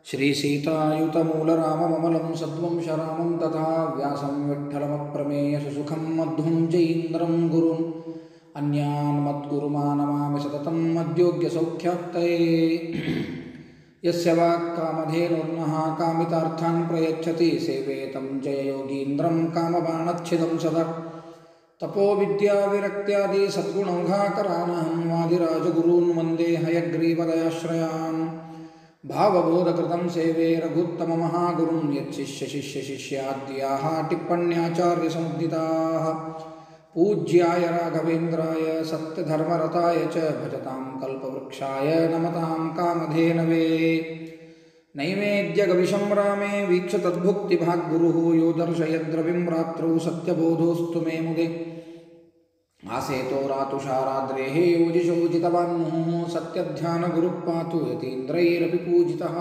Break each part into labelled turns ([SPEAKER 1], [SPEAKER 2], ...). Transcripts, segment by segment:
[SPEAKER 1] श्रीसीतायुतमूलरामममलं सद्वंशरामं तथा व्यासं विठ्ठलमप्रमेयसुखं मध्वं चैन्द्रं गुरुम् अन्यान् मद्गुरुमानमामि सततं मद्योग्यसौख्यात्तये यस्य वाक्कामधेनुर्नः कामितार्थान् प्रयच्छति सेवेतं जययोगीन्द्रं कामबाणच्छिदं सदा तपोविद्याविरक्त्यादि सद्गुणौघाकरानहं वादिराजगुरून् वन्दे हयग्रीवदयाश्रयान् भावबोधकृतं सेवे रघुत्तममहागुरुं यच्छिष्यशिष्यशिष्याद्याः टिप्पण्याचार्यसमुद्दिताः पूज्याय राघवेन्द्राय सत्यधर्मरताय च भजतां कल्पवृक्षाय नमतां कामधेनवे नैवेद्यगविशं रामे वीक्ष तद्भुक्तिभाग्गुरुः यो दर्शयद्रविं रात्रौ सत्यबोधोऽस्तु मे मुदे आसेतो रातुषाराद्रेः योजिशोजितवान् मुहुः सत्यध्यानगुरुः पातु यतीन्द्रैरपि पूजितः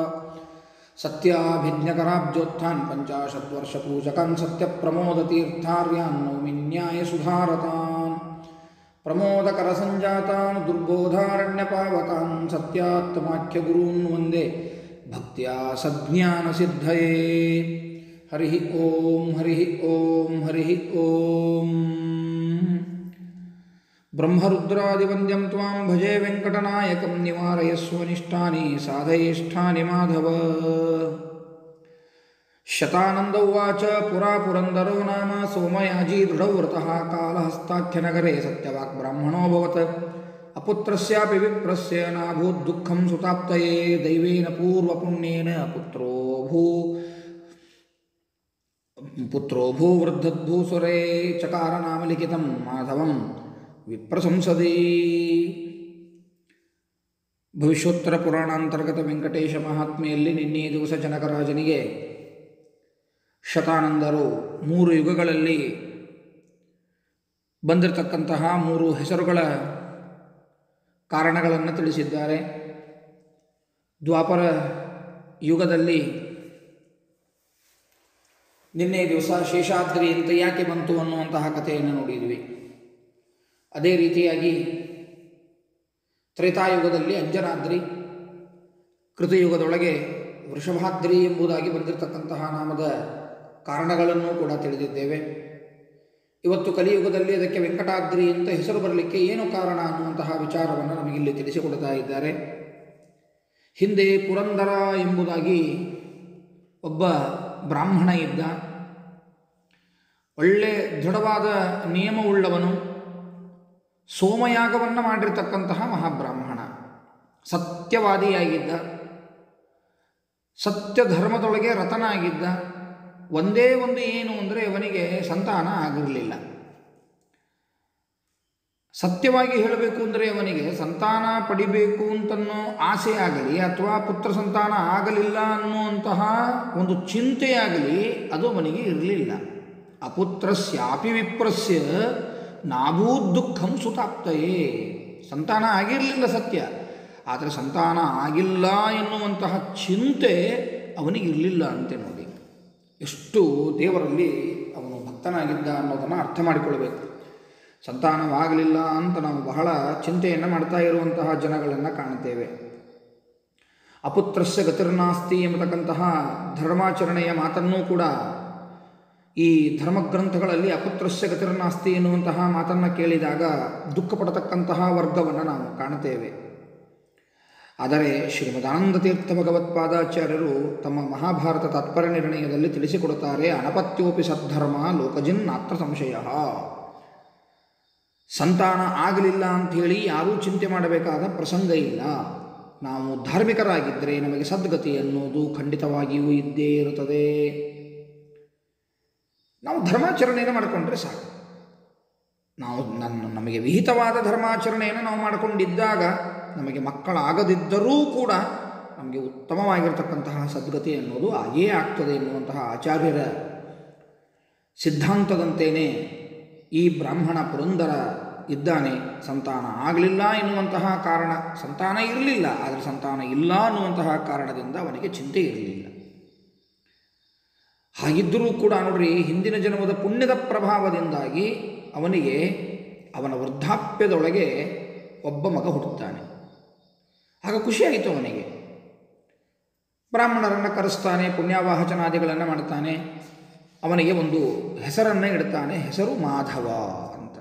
[SPEAKER 1] सत्याभिज्ञकराब्जोत्थान् पञ्चाशद्वर्षपूजकान् सत्यप्रमोदतीर्थार्यान् नौमिन्यायसुधारतान् प्रमोदकरसञ्जातान् दुर्बोधारण्यपावकान् सत्यात्माख्यगुरून् वन्दे भक्त्या सज्ञानसिद्धये हरिः ॐ हरिः ॐ हरिः ॐ ब्रह्मरुद्रादिवन्द्यं त्वां भजे वेङ्कटनायकं निवारयस्वनिष्ठानि साधयेष्ठानि माधव शतानन्द उवाच पुरा पुरन्दरो नाम सोमयाजी दृढव्रतः कालहस्ताख्यनगरे सत्यवाक्ब्राह्मणोऽभवत् अपुत्रस्यापि विप्रस्य नाभूद्दुःखं सुताप्तये दैवेन पूर्वपुण्येन पुत्रो भू पुत्रो भूवृद्धद्भूसुरे चकारनामलिखितं माधवं ವಿಪ್ರಸಂಸದಿ ಭವಿಷ್ಯೋತ್ತರ ಪುರಾಣಾಂತರ್ಗತ ವೆಂಕಟೇಶ ಮಹಾತ್ಮೆಯಲ್ಲಿ ನಿನ್ನೆ ದಿವಸ ಜನಕರಾಜನಿಗೆ ಶತಾನಂದರು ಮೂರು ಯುಗಗಳಲ್ಲಿ ಬಂದಿರತಕ್ಕಂತಹ ಮೂರು ಹೆಸರುಗಳ ಕಾರಣಗಳನ್ನು ತಿಳಿಸಿದ್ದಾರೆ ದ್ವಾಪರ ಯುಗದಲ್ಲಿ ನಿನ್ನೆ ದಿವಸ ಶೇಷಾದ್ರಿ ಅಂತ ಯಾಕೆ ಬಂತು ಅನ್ನುವಂತಹ ಕಥೆಯನ್ನು ನೋಡಿದ್ವಿ ಅದೇ ರೀತಿಯಾಗಿ ತ್ರೇತಾಯುಗದಲ್ಲಿ ಅಂಜನಾದ್ರಿ ಕೃತಯುಗದೊಳಗೆ ವೃಷಭಾದ್ರಿ ಎಂಬುದಾಗಿ ಬಂದಿರತಕ್ಕಂತಹ ನಾಮದ ಕಾರಣಗಳನ್ನು ಕೂಡ ತಿಳಿದಿದ್ದೇವೆ ಇವತ್ತು ಕಲಿಯುಗದಲ್ಲಿ ಅದಕ್ಕೆ ವೆಂಕಟಾದ್ರಿ ಅಂತ ಹೆಸರು ಬರಲಿಕ್ಕೆ ಏನು ಕಾರಣ ಅನ್ನುವಂತಹ ವಿಚಾರವನ್ನು ನಮಗಿಲ್ಲಿ ತಿಳಿಸಿಕೊಡ್ತಾ ಇದ್ದಾರೆ ಹಿಂದೆ ಪುರಂದರ ಎಂಬುದಾಗಿ ಒಬ್ಬ ಬ್ರಾಹ್ಮಣ ಇದ್ದ ಒಳ್ಳೆ ದೃಢವಾದ ನಿಯಮವುಳ್ಳವನು ಸೋಮಯಾಗವನ್ನು ಮಾಡಿರ್ತಕ್ಕಂತಹ ಮಹಾಬ್ರಾಹ್ಮಣ ಸತ್ಯವಾದಿಯಾಗಿದ್ದ ಸತ್ಯ ಧರ್ಮದೊಳಗೆ ರತನಾಗಿದ್ದ ಒಂದೇ ಒಂದು ಏನು ಅಂದರೆ ಅವನಿಗೆ ಸಂತಾನ ಆಗಿರಲಿಲ್ಲ ಸತ್ಯವಾಗಿ ಹೇಳಬೇಕು ಅಂದರೆ ಅವನಿಗೆ ಸಂತಾನ ಪಡಿಬೇಕು ಅಂತನ್ನೋ ಆಸೆ ಆಗಲಿ ಅಥವಾ ಪುತ್ರ ಸಂತಾನ ಆಗಲಿಲ್ಲ ಅನ್ನುವಂತಹ ಒಂದು ಚಿಂತೆಯಾಗಲಿ ಅದು ಅವನಿಗೆ ಇರಲಿಲ್ಲ ಅಪುತ್ರಸ್ಯಾಪಿ ವಿಪ್ರಸ್ಯ ನಾಭೂತ್ ದುಃಖಂ ಸುತಾಪ್ತಯೇ ಸಂತಾನ ಆಗಿರಲಿಲ್ಲ ಸತ್ಯ ಆದರೆ ಸಂತಾನ ಆಗಿಲ್ಲ ಎನ್ನುವಂತಹ ಚಿಂತೆ ಅವನಿಗಿರಲಿಲ್ಲ ಅಂತೆ ನೋಡಿ ಎಷ್ಟು ದೇವರಲ್ಲಿ ಅವನು ಭಕ್ತನಾಗಿದ್ದ ಅನ್ನೋದನ್ನು ಅರ್ಥ ಮಾಡಿಕೊಳ್ಬೇಕು ಸಂತಾನವಾಗಲಿಲ್ಲ ಅಂತ ನಾವು ಬಹಳ ಚಿಂತೆಯನ್ನು ಮಾಡ್ತಾ ಇರುವಂತಹ ಜನಗಳನ್ನು ಕಾಣುತ್ತೇವೆ ಅಪುತ್ರಸ್ಯ ಗತಿರ್ನಾಸ್ತಿ ಎಂಬತಕ್ಕಂತಹ ಧರ್ಮಾಚರಣೆಯ ಮಾತನ್ನೂ ಕೂಡ ಈ ಧರ್ಮಗ್ರಂಥಗಳಲ್ಲಿ ಅಪುತ್ರಸ್ಯ ಗತಿರ್ನಾಸ್ತಿ ಎನ್ನುವಂತಹ ಮಾತನ್ನು ಕೇಳಿದಾಗ ದುಃಖ ಪಡತಕ್ಕಂತಹ ವರ್ಗವನ್ನು ನಾವು ಕಾಣುತ್ತೇವೆ ಆದರೆ ಶ್ರೀಮದಾನಂದ ತೀರ್ಥ ಭಗವತ್ಪಾದಾಚಾರ್ಯರು ತಮ್ಮ ಮಹಾಭಾರತ ತಾತ್ಪರ್ಯ ನಿರ್ಣಯದಲ್ಲಿ ತಿಳಿಸಿಕೊಡುತ್ತಾರೆ ಅನಪತ್ಯೋಪಿ ಸದ್ಧರ್ಮ ಲೋಕಜಿನ್ ನಾತ್ರ ಸಂಶಯ ಸಂತಾನ ಆಗಲಿಲ್ಲ ಅಂಥೇಳಿ ಯಾರೂ ಚಿಂತೆ ಮಾಡಬೇಕಾದ ಪ್ರಸಂಗ ಇಲ್ಲ ನಾವು ಧಾರ್ಮಿಕರಾಗಿದ್ದರೆ ನಮಗೆ ಸದ್ಗತಿ ಅನ್ನೋದು ಖಂಡಿತವಾಗಿಯೂ ಇದ್ದೇ ಇರುತ್ತದೆ ನಾವು ಧರ್ಮಾಚರಣೆಯನ್ನು ಮಾಡಿಕೊಂಡ್ರೆ ಸಾಕು ನಾವು ನನ್ನ ನಮಗೆ ವಿಹಿತವಾದ ಧರ್ಮಾಚರಣೆಯನ್ನು ನಾವು ಮಾಡಿಕೊಂಡಿದ್ದಾಗ ನಮಗೆ ಮಕ್ಕಳಾಗದಿದ್ದರೂ ಕೂಡ ನಮಗೆ ಉತ್ತಮವಾಗಿರ್ತಕ್ಕಂತಹ ಸದ್ಗತಿ ಅನ್ನೋದು ಆಗೇ ಆಗ್ತದೆ ಎನ್ನುವಂತಹ ಆಚಾರ್ಯರ ಸಿದ್ಧಾಂತದಂತೆಯೇ ಈ ಬ್ರಾಹ್ಮಣ ಪುರಂದರ ಇದ್ದಾನೆ ಸಂತಾನ ಆಗಲಿಲ್ಲ ಎನ್ನುವಂತಹ ಕಾರಣ ಸಂತಾನ ಇರಲಿಲ್ಲ ಆದರೆ ಸಂತಾನ ಇಲ್ಲ ಅನ್ನುವಂತಹ ಕಾರಣದಿಂದ ಅವನಿಗೆ ಚಿಂತೆ ಇರಲಿಲ್ಲ ಹಾಗಿದ್ದರೂ ಕೂಡ ನೋಡ್ರಿ ಹಿಂದಿನ ಜನ್ಮದ ಪುಣ್ಯದ ಪ್ರಭಾವದಿಂದಾಗಿ ಅವನಿಗೆ ಅವನ ವೃದ್ಧಾಪ್ಯದೊಳಗೆ ಒಬ್ಬ ಮಗ ಹುಟ್ಟುತ್ತಾನೆ ಆಗ ಖುಷಿಯಾಯಿತು ಅವನಿಗೆ ಬ್ರಾಹ್ಮಣರನ್ನು ಕರೆಸ್ತಾನೆ ಪುಣ್ಯವಾಹಚನಾದಿಗಳನ್ನು ಮಾಡ್ತಾನೆ ಅವನಿಗೆ ಒಂದು ಹೆಸರನ್ನು ಇಡ್ತಾನೆ ಹೆಸರು ಮಾಧವ ಅಂತ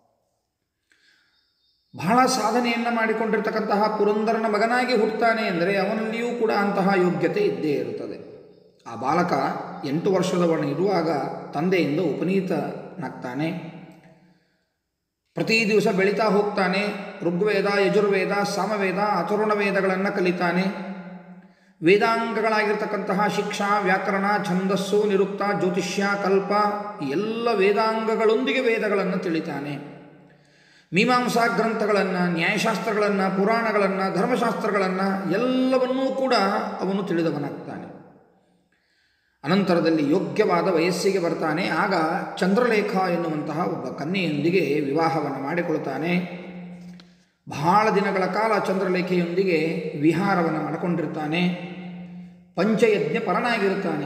[SPEAKER 1] ಬಹಳ ಸಾಧನೆಯನ್ನು ಮಾಡಿಕೊಂಡಿರ್ತಕ್ಕಂತಹ ಪುರಂದರನ ಮಗನಾಗಿ ಹುಟ್ಟುತ್ತಾನೆ ಅಂದರೆ ಅವನಲ್ಲಿಯೂ ಕೂಡ ಅಂತಹ ಯೋಗ್ಯತೆ ಇದ್ದೇ ಇರುತ್ತದೆ ಆ ಬಾಲಕ ಎಂಟು ವರ್ಷದವನು ಇರುವಾಗ ತಂದೆಯಿಂದ ಉಪನೀತನಾಗ್ತಾನೆ ಪ್ರತಿ ದಿವಸ ಬೆಳೀತಾ ಹೋಗ್ತಾನೆ ಋಗ್ವೇದ ಯಜುರ್ವೇದ ಸಾಮವೇದ ಅಥರ್ವಣ ವೇದಗಳನ್ನು ಕಲಿತಾನೆ ವೇದಾಂಗಗಳಾಗಿರ್ತಕ್ಕಂತಹ ಶಿಕ್ಷಾ ವ್ಯಾಕರಣ ಛಂದಸ್ಸು ನಿರುಕ್ತ ಜ್ಯೋತಿಷ್ಯ ಕಲ್ಪ ಈ ಎಲ್ಲ ವೇದಾಂಗಗಳೊಂದಿಗೆ ವೇದಗಳನ್ನು ತಿಳಿತಾನೆ ಮೀಮಾಂಸಾ ಗ್ರಂಥಗಳನ್ನು ನ್ಯಾಯಶಾಸ್ತ್ರಗಳನ್ನು ಪುರಾಣಗಳನ್ನು ಧರ್ಮಶಾಸ್ತ್ರಗಳನ್ನು ಎಲ್ಲವನ್ನೂ ಕೂಡ ಅವನು ತಿಳಿದವನಾಗ್ತಾನೆ ಅನಂತರದಲ್ಲಿ ಯೋಗ್ಯವಾದ ವಯಸ್ಸಿಗೆ ಬರ್ತಾನೆ ಆಗ ಚಂದ್ರಲೇಖ ಎನ್ನುವಂತಹ ಒಬ್ಬ ಕನ್ಯೆಯೊಂದಿಗೆ ವಿವಾಹವನ್ನು ಮಾಡಿಕೊಳ್ತಾನೆ ಬಹಳ ದಿನಗಳ ಕಾಲ ಚಂದ್ರಲೇಖೆಯೊಂದಿಗೆ ವಿಹಾರವನ್ನು ಮಾಡಿಕೊಂಡಿರ್ತಾನೆ ಪಂಚಯಜ್ಞ ಪರನಾಗಿರ್ತಾನೆ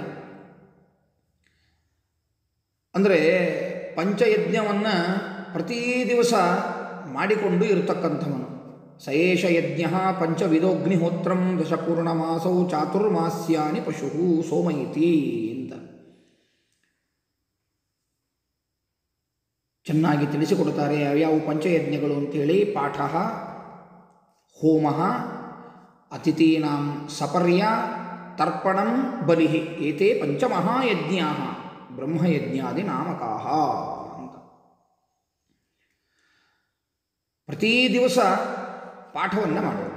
[SPEAKER 1] ಅಂದರೆ ಪಂಚಯಜ್ಞವನ್ನು ಪ್ರತಿ ದಿವಸ ಮಾಡಿಕೊಂಡು ಇರತಕ್ಕಂಥವನು ಸಯೇಷ ಯಜ್ಞ ಪಂಚವಿಧೋಗ್ನಿಹೋತ್ರಂ ದಶಪೂರ್ಣಮಾಸೌ ಚಾತುರ್ಮಾಸ್ಯಾನಿ ಪಶು ಸೋಮಯಿತಿ ಅಂತ ಚೆನ್ನಾಗಿ ತಿಳಿಸಿಕೊಡ್ತಾರೆ ಯಾವ್ಯಾವ ಪಂಚಯಜ್ಞಗಳು ಅಂತೇಳಿ ಪಾಠ ಹೋಮ ಅತಿಥೀನಾಂ ಸಪರ್ಯ ತರ್ಪಣಂ ಬಲಿ ಏತೇ ಪಂಚಮಹಾಯಜ್ಞಾ ಬ್ರಹ್ಮಯಜ್ಞಾದಿ ನಾಮಕಾಹ ಅಂತ ಪ್ರತಿ ದಿವಸ ಪಾಠವನ್ನು ಮಾಡೋದು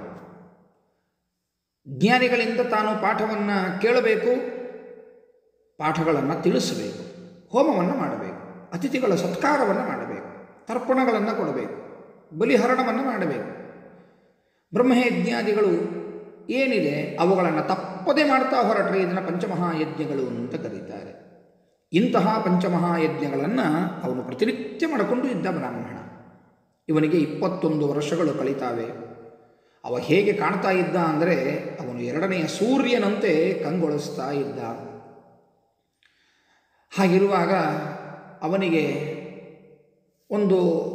[SPEAKER 1] ಜ್ಞಾನಿಗಳಿಂದ ತಾನು ಪಾಠವನ್ನು ಕೇಳಬೇಕು ಪಾಠಗಳನ್ನು ತಿಳಿಸಬೇಕು ಹೋಮವನ್ನು ಮಾಡಬೇಕು ಅತಿಥಿಗಳ ಸತ್ಕಾರವನ್ನು ಮಾಡಬೇಕು ತರ್ಪಣಗಳನ್ನು ಕೊಡಬೇಕು ಬಲಿಹರಣವನ್ನು ಮಾಡಬೇಕು ಬ್ರಹ್ಮಯಜ್ಞಾದಿಗಳು ಏನಿದೆ ಅವುಗಳನ್ನು ತಪ್ಪದೇ ಮಾಡ್ತಾ ಹೊರಟ್ರೆ ಇದನ್ನು ಪಂಚಮಹಾಯಜ್ಞಗಳು ಅಂತ ಕರೀತಾರೆ ಇಂತಹ ಪಂಚಮಹಾಯಜ್ಞಗಳನ್ನು ಅವನು ಪ್ರತಿನಿತ್ಯ ಮಾಡಿಕೊಂಡು ಇದ್ದ ಬ್ರಾಹ್ಮಣ ಇವನಿಗೆ ಇಪ್ಪತ್ತೊಂದು ವರ್ಷಗಳು ಕಳೀತಾವೆ ಅವ ಹೇಗೆ ಕಾಣ್ತಾ ಇದ್ದ ಅಂದರೆ ಅವನು ಎರಡನೆಯ ಸೂರ್ಯನಂತೆ ಕಂಗೊಳಿಸ್ತಾ ಇದ್ದ ಹಾಗಿರುವಾಗ ಅವನಿಗೆ ಒಂದು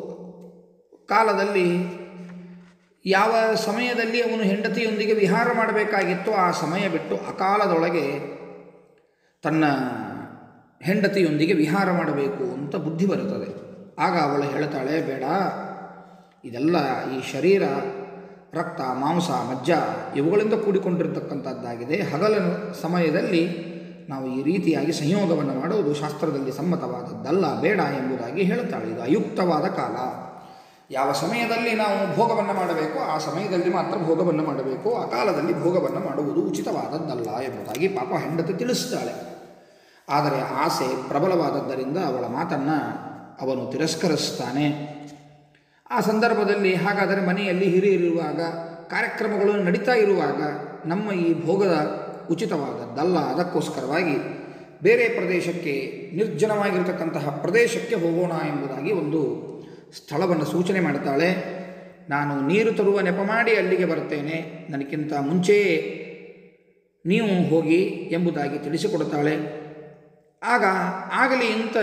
[SPEAKER 1] ಕಾಲದಲ್ಲಿ ಯಾವ ಸಮಯದಲ್ಲಿ ಅವನು ಹೆಂಡತಿಯೊಂದಿಗೆ ವಿಹಾರ ಮಾಡಬೇಕಾಗಿತ್ತೋ ಆ ಸಮಯ ಬಿಟ್ಟು ಅಕಾಲದೊಳಗೆ ತನ್ನ ಹೆಂಡತಿಯೊಂದಿಗೆ ವಿಹಾರ ಮಾಡಬೇಕು ಅಂತ ಬುದ್ಧಿ ಬರುತ್ತದೆ ಆಗ ಅವಳು ಹೇಳ್ತಾಳೆ ಬೇಡ ಇದೆಲ್ಲ ಈ ಶರೀರ ರಕ್ತ ಮಾಂಸ ಮಜ್ಜ ಇವುಗಳಿಂದ ಕೂಡಿಕೊಂಡಿರತಕ್ಕಂಥದ್ದಾಗಿದೆ ಹಗಲ ಸಮಯದಲ್ಲಿ ನಾವು ಈ ರೀತಿಯಾಗಿ ಸಂಯೋಗವನ್ನು ಮಾಡುವುದು ಶಾಸ್ತ್ರದಲ್ಲಿ ಸಮ್ಮತವಾದದ್ದಲ್ಲ ಬೇಡ ಎಂಬುದಾಗಿ ಹೇಳುತ್ತಾಳೆ ಇದು ಅಯುಕ್ತವಾದ ಕಾಲ ಯಾವ ಸಮಯದಲ್ಲಿ ನಾವು ಭೋಗವನ್ನು ಮಾಡಬೇಕು ಆ ಸಮಯದಲ್ಲಿ ಮಾತ್ರ ಭೋಗವನ್ನು ಮಾಡಬೇಕು ಆ ಕಾಲದಲ್ಲಿ ಭೋಗವನ್ನು ಮಾಡುವುದು ಉಚಿತವಾದದ್ದಲ್ಲ ಎಂಬುದಾಗಿ ಪಾಪ ಹೆಂಡತಿ ತಿಳಿಸ್ತಾಳೆ ಆದರೆ ಆಸೆ ಪ್ರಬಲವಾದದ್ದರಿಂದ ಅವಳ ಮಾತನ್ನು ಅವನು ತಿರಸ್ಕರಿಸ್ತಾನೆ ಆ ಸಂದರ್ಭದಲ್ಲಿ ಹಾಗಾದರೆ ಮನೆಯಲ್ಲಿ ಹಿರಿಯರಿರುವಾಗ ಕಾರ್ಯಕ್ರಮಗಳು ನಡೀತಾ ಇರುವಾಗ ನಮ್ಮ ಈ ಭೋಗದ ಉಚಿತವಾದದ್ದಲ್ಲ ಅದಕ್ಕೋಸ್ಕರವಾಗಿ ಬೇರೆ ಪ್ರದೇಶಕ್ಕೆ ನಿರ್ಜನವಾಗಿರತಕ್ಕಂತಹ ಪ್ರದೇಶಕ್ಕೆ ಹೋಗೋಣ ಎಂಬುದಾಗಿ ಒಂದು ಸ್ಥಳವನ್ನು ಸೂಚನೆ ಮಾಡ್ತಾಳೆ ನಾನು ನೀರು ತರುವ ನೆಪ ಮಾಡಿ ಅಲ್ಲಿಗೆ ಬರ್ತೇನೆ ನನಗಿಂತ ಮುಂಚೆಯೇ ನೀವು ಹೋಗಿ ಎಂಬುದಾಗಿ ತಿಳಿಸಿಕೊಡ್ತಾಳೆ ಆಗ ಆಗಲಿ ಅಂತ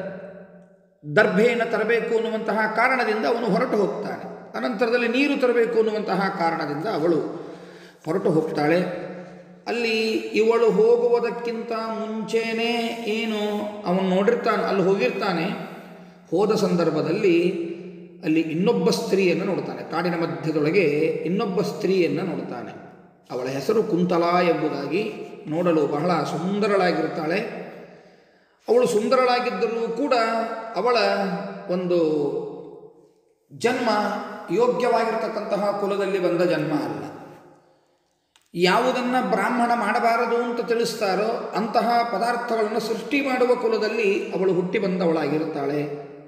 [SPEAKER 1] ದರ್ಭೆಯನ್ನು ತರಬೇಕು ಅನ್ನುವಂತಹ ಕಾರಣದಿಂದ ಅವನು ಹೊರಟು ಹೋಗ್ತಾನೆ ಅನಂತರದಲ್ಲಿ ನೀರು ತರಬೇಕು ಅನ್ನುವಂತಹ ಕಾರಣದಿಂದ ಅವಳು ಹೊರಟು ಹೋಗ್ತಾಳೆ ಅಲ್ಲಿ ಇವಳು ಹೋಗುವುದಕ್ಕಿಂತ ಮುಂಚೆನೇ ಏನು ಅವನು ನೋಡಿರ್ತಾನೆ ಅಲ್ಲಿ ಹೋಗಿರ್ತಾನೆ ಹೋದ ಸಂದರ್ಭದಲ್ಲಿ ಅಲ್ಲಿ ಇನ್ನೊಬ್ಬ ಸ್ತ್ರೀಯನ್ನು ನೋಡ್ತಾನೆ ಕಾಡಿನ ಮಧ್ಯದೊಳಗೆ ಇನ್ನೊಬ್ಬ ಸ್ತ್ರೀಯನ್ನು ನೋಡ್ತಾನೆ ಅವಳ ಹೆಸರು ಕುಂತಲಾ ಎಂಬುದಾಗಿ ನೋಡಲು ಬಹಳ ಸುಂದರಳಾಗಿರ್ತಾಳೆ ಅವಳು ಸುಂದರಳಾಗಿದ್ದರೂ ಕೂಡ ಅವಳ ಒಂದು ಜನ್ಮ ಯೋಗ್ಯವಾಗಿರ್ತಕ್ಕಂತಹ ಕುಲದಲ್ಲಿ ಬಂದ ಜನ್ಮ ಅಲ್ಲ ಯಾವುದನ್ನು ಬ್ರಾಹ್ಮಣ ಮಾಡಬಾರದು ಅಂತ ತಿಳಿಸ್ತಾರೋ ಅಂತಹ ಪದಾರ್ಥಗಳನ್ನು ಸೃಷ್ಟಿ ಮಾಡುವ ಕುಲದಲ್ಲಿ ಅವಳು ಹುಟ್ಟಿ ಬಂದವಳಾಗಿರುತ್ತಾಳೆ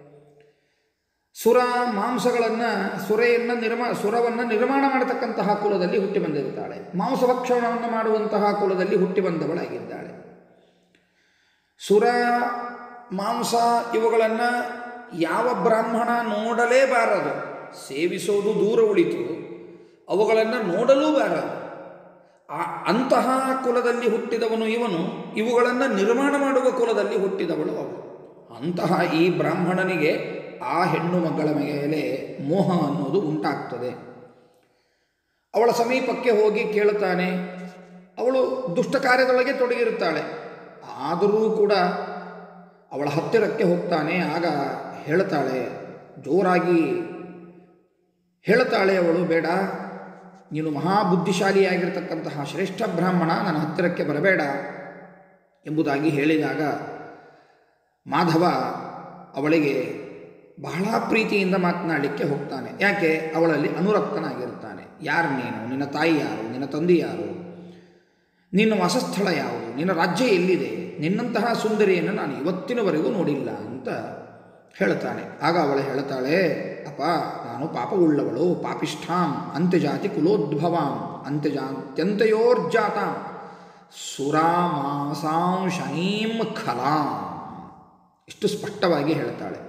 [SPEAKER 1] ಸುರ ಮಾಂಸಗಳನ್ನು ಸುರೆಯನ್ನು ನಿರ್ಮಾ ಸುರವನ್ನು ನಿರ್ಮಾಣ ಮಾಡತಕ್ಕಂತಹ ಕುಲದಲ್ಲಿ ಹುಟ್ಟಿ ಬಂದಿರುತ್ತಾಳೆ ಮಾಂಸಭಕ್ಷಣವನ್ನು ಮಾಡುವಂತಹ ಕುಲದಲ್ಲಿ ಹುಟ್ಟಿ ಬಂದವಳಾಗಿದ್ದಾಳೆ ಸುರ ಮಾಂಸ ಇವುಗಳನ್ನು ಯಾವ ಬ್ರಾಹ್ಮಣ ನೋಡಲೇಬಾರದು ಸೇವಿಸೋದು ದೂರ ಉಳಿತು ಅವುಗಳನ್ನು ನೋಡಲೂ ಬಾರದು ಆ ಅಂತಹ ಕುಲದಲ್ಲಿ ಹುಟ್ಟಿದವನು ಇವನು ಇವುಗಳನ್ನು ನಿರ್ಮಾಣ ಮಾಡುವ ಕುಲದಲ್ಲಿ ಹುಟ್ಟಿದವಳು ಅವಳು ಅಂತಹ ಈ ಬ್ರಾಹ್ಮಣನಿಗೆ ಆ ಹೆಣ್ಣು ಮಗಳ ಮೇಲೆ ಮೋಹ ಅನ್ನೋದು ಉಂಟಾಗ್ತದೆ ಅವಳ ಸಮೀಪಕ್ಕೆ ಹೋಗಿ ಕೇಳುತ್ತಾನೆ ಅವಳು ದುಷ್ಟ ಕಾರ್ಯದೊಳಗೆ ತೊಡಗಿರುತ್ತಾಳೆ ಆದರೂ ಕೂಡ ಅವಳ ಹತ್ತಿರಕ್ಕೆ ಹೋಗ್ತಾನೆ ಆಗ ಹೇಳ್ತಾಳೆ ಜೋರಾಗಿ ಹೇಳ್ತಾಳೆ ಅವಳು ಬೇಡ ನೀನು ಮಹಾಬುದ್ಧಿಶಾಲಿಯಾಗಿರ್ತಕ್ಕಂತಹ ಶ್ರೇಷ್ಠ ಬ್ರಾಹ್ಮಣ ನನ್ನ ಹತ್ತಿರಕ್ಕೆ ಬರಬೇಡ ಎಂಬುದಾಗಿ ಹೇಳಿದಾಗ ಮಾಧವ ಅವಳಿಗೆ ಬಹಳ ಪ್ರೀತಿಯಿಂದ ಮಾತನಾಡಲಿಕ್ಕೆ ಹೋಗ್ತಾನೆ ಯಾಕೆ ಅವಳಲ್ಲಿ ಅನುರಕ್ತನಾಗಿರುತ್ತಾನೆ ಯಾರು ನೀನು ನಿನ್ನ ತಾಯಿ ಯಾರು ನಿನ್ನ ತಂದೆ ಯಾರು ನಿನ್ನ ವಾಸಸ್ಥಳ ಯಾವುದು ನಿನ್ನ ರಾಜ್ಯ ಎಲ್ಲಿದೆ ನಿನ್ನಂತಹ ಸುಂದರಿಯನ್ನು ನಾನು ಇವತ್ತಿನವರೆಗೂ ನೋಡಿಲ್ಲ ಅಂತ ಹೇಳ್ತಾನೆ ಆಗ ಅವಳು ಹೇಳ್ತಾಳೆ ಅಪ್ಪ ನಾನು ಪಾಪವುಳ್ಳವಳು ಪಾಪಿಷ್ಠಾಂ ಅಂತ್ಯಜಾತಿ ಕುಲೋದ್ಭವಾಂ ಅಂತ್ಯಜಾತ್ಯಂತಯೋರ್ಜಾತಾಂ ಸುರಾಮಾಸಾಂ ಶನೀಂ ಖಲಾಂ ಇಷ್ಟು ಸ್ಪಷ್ಟವಾಗಿ ಹೇಳ್ತಾಳೆ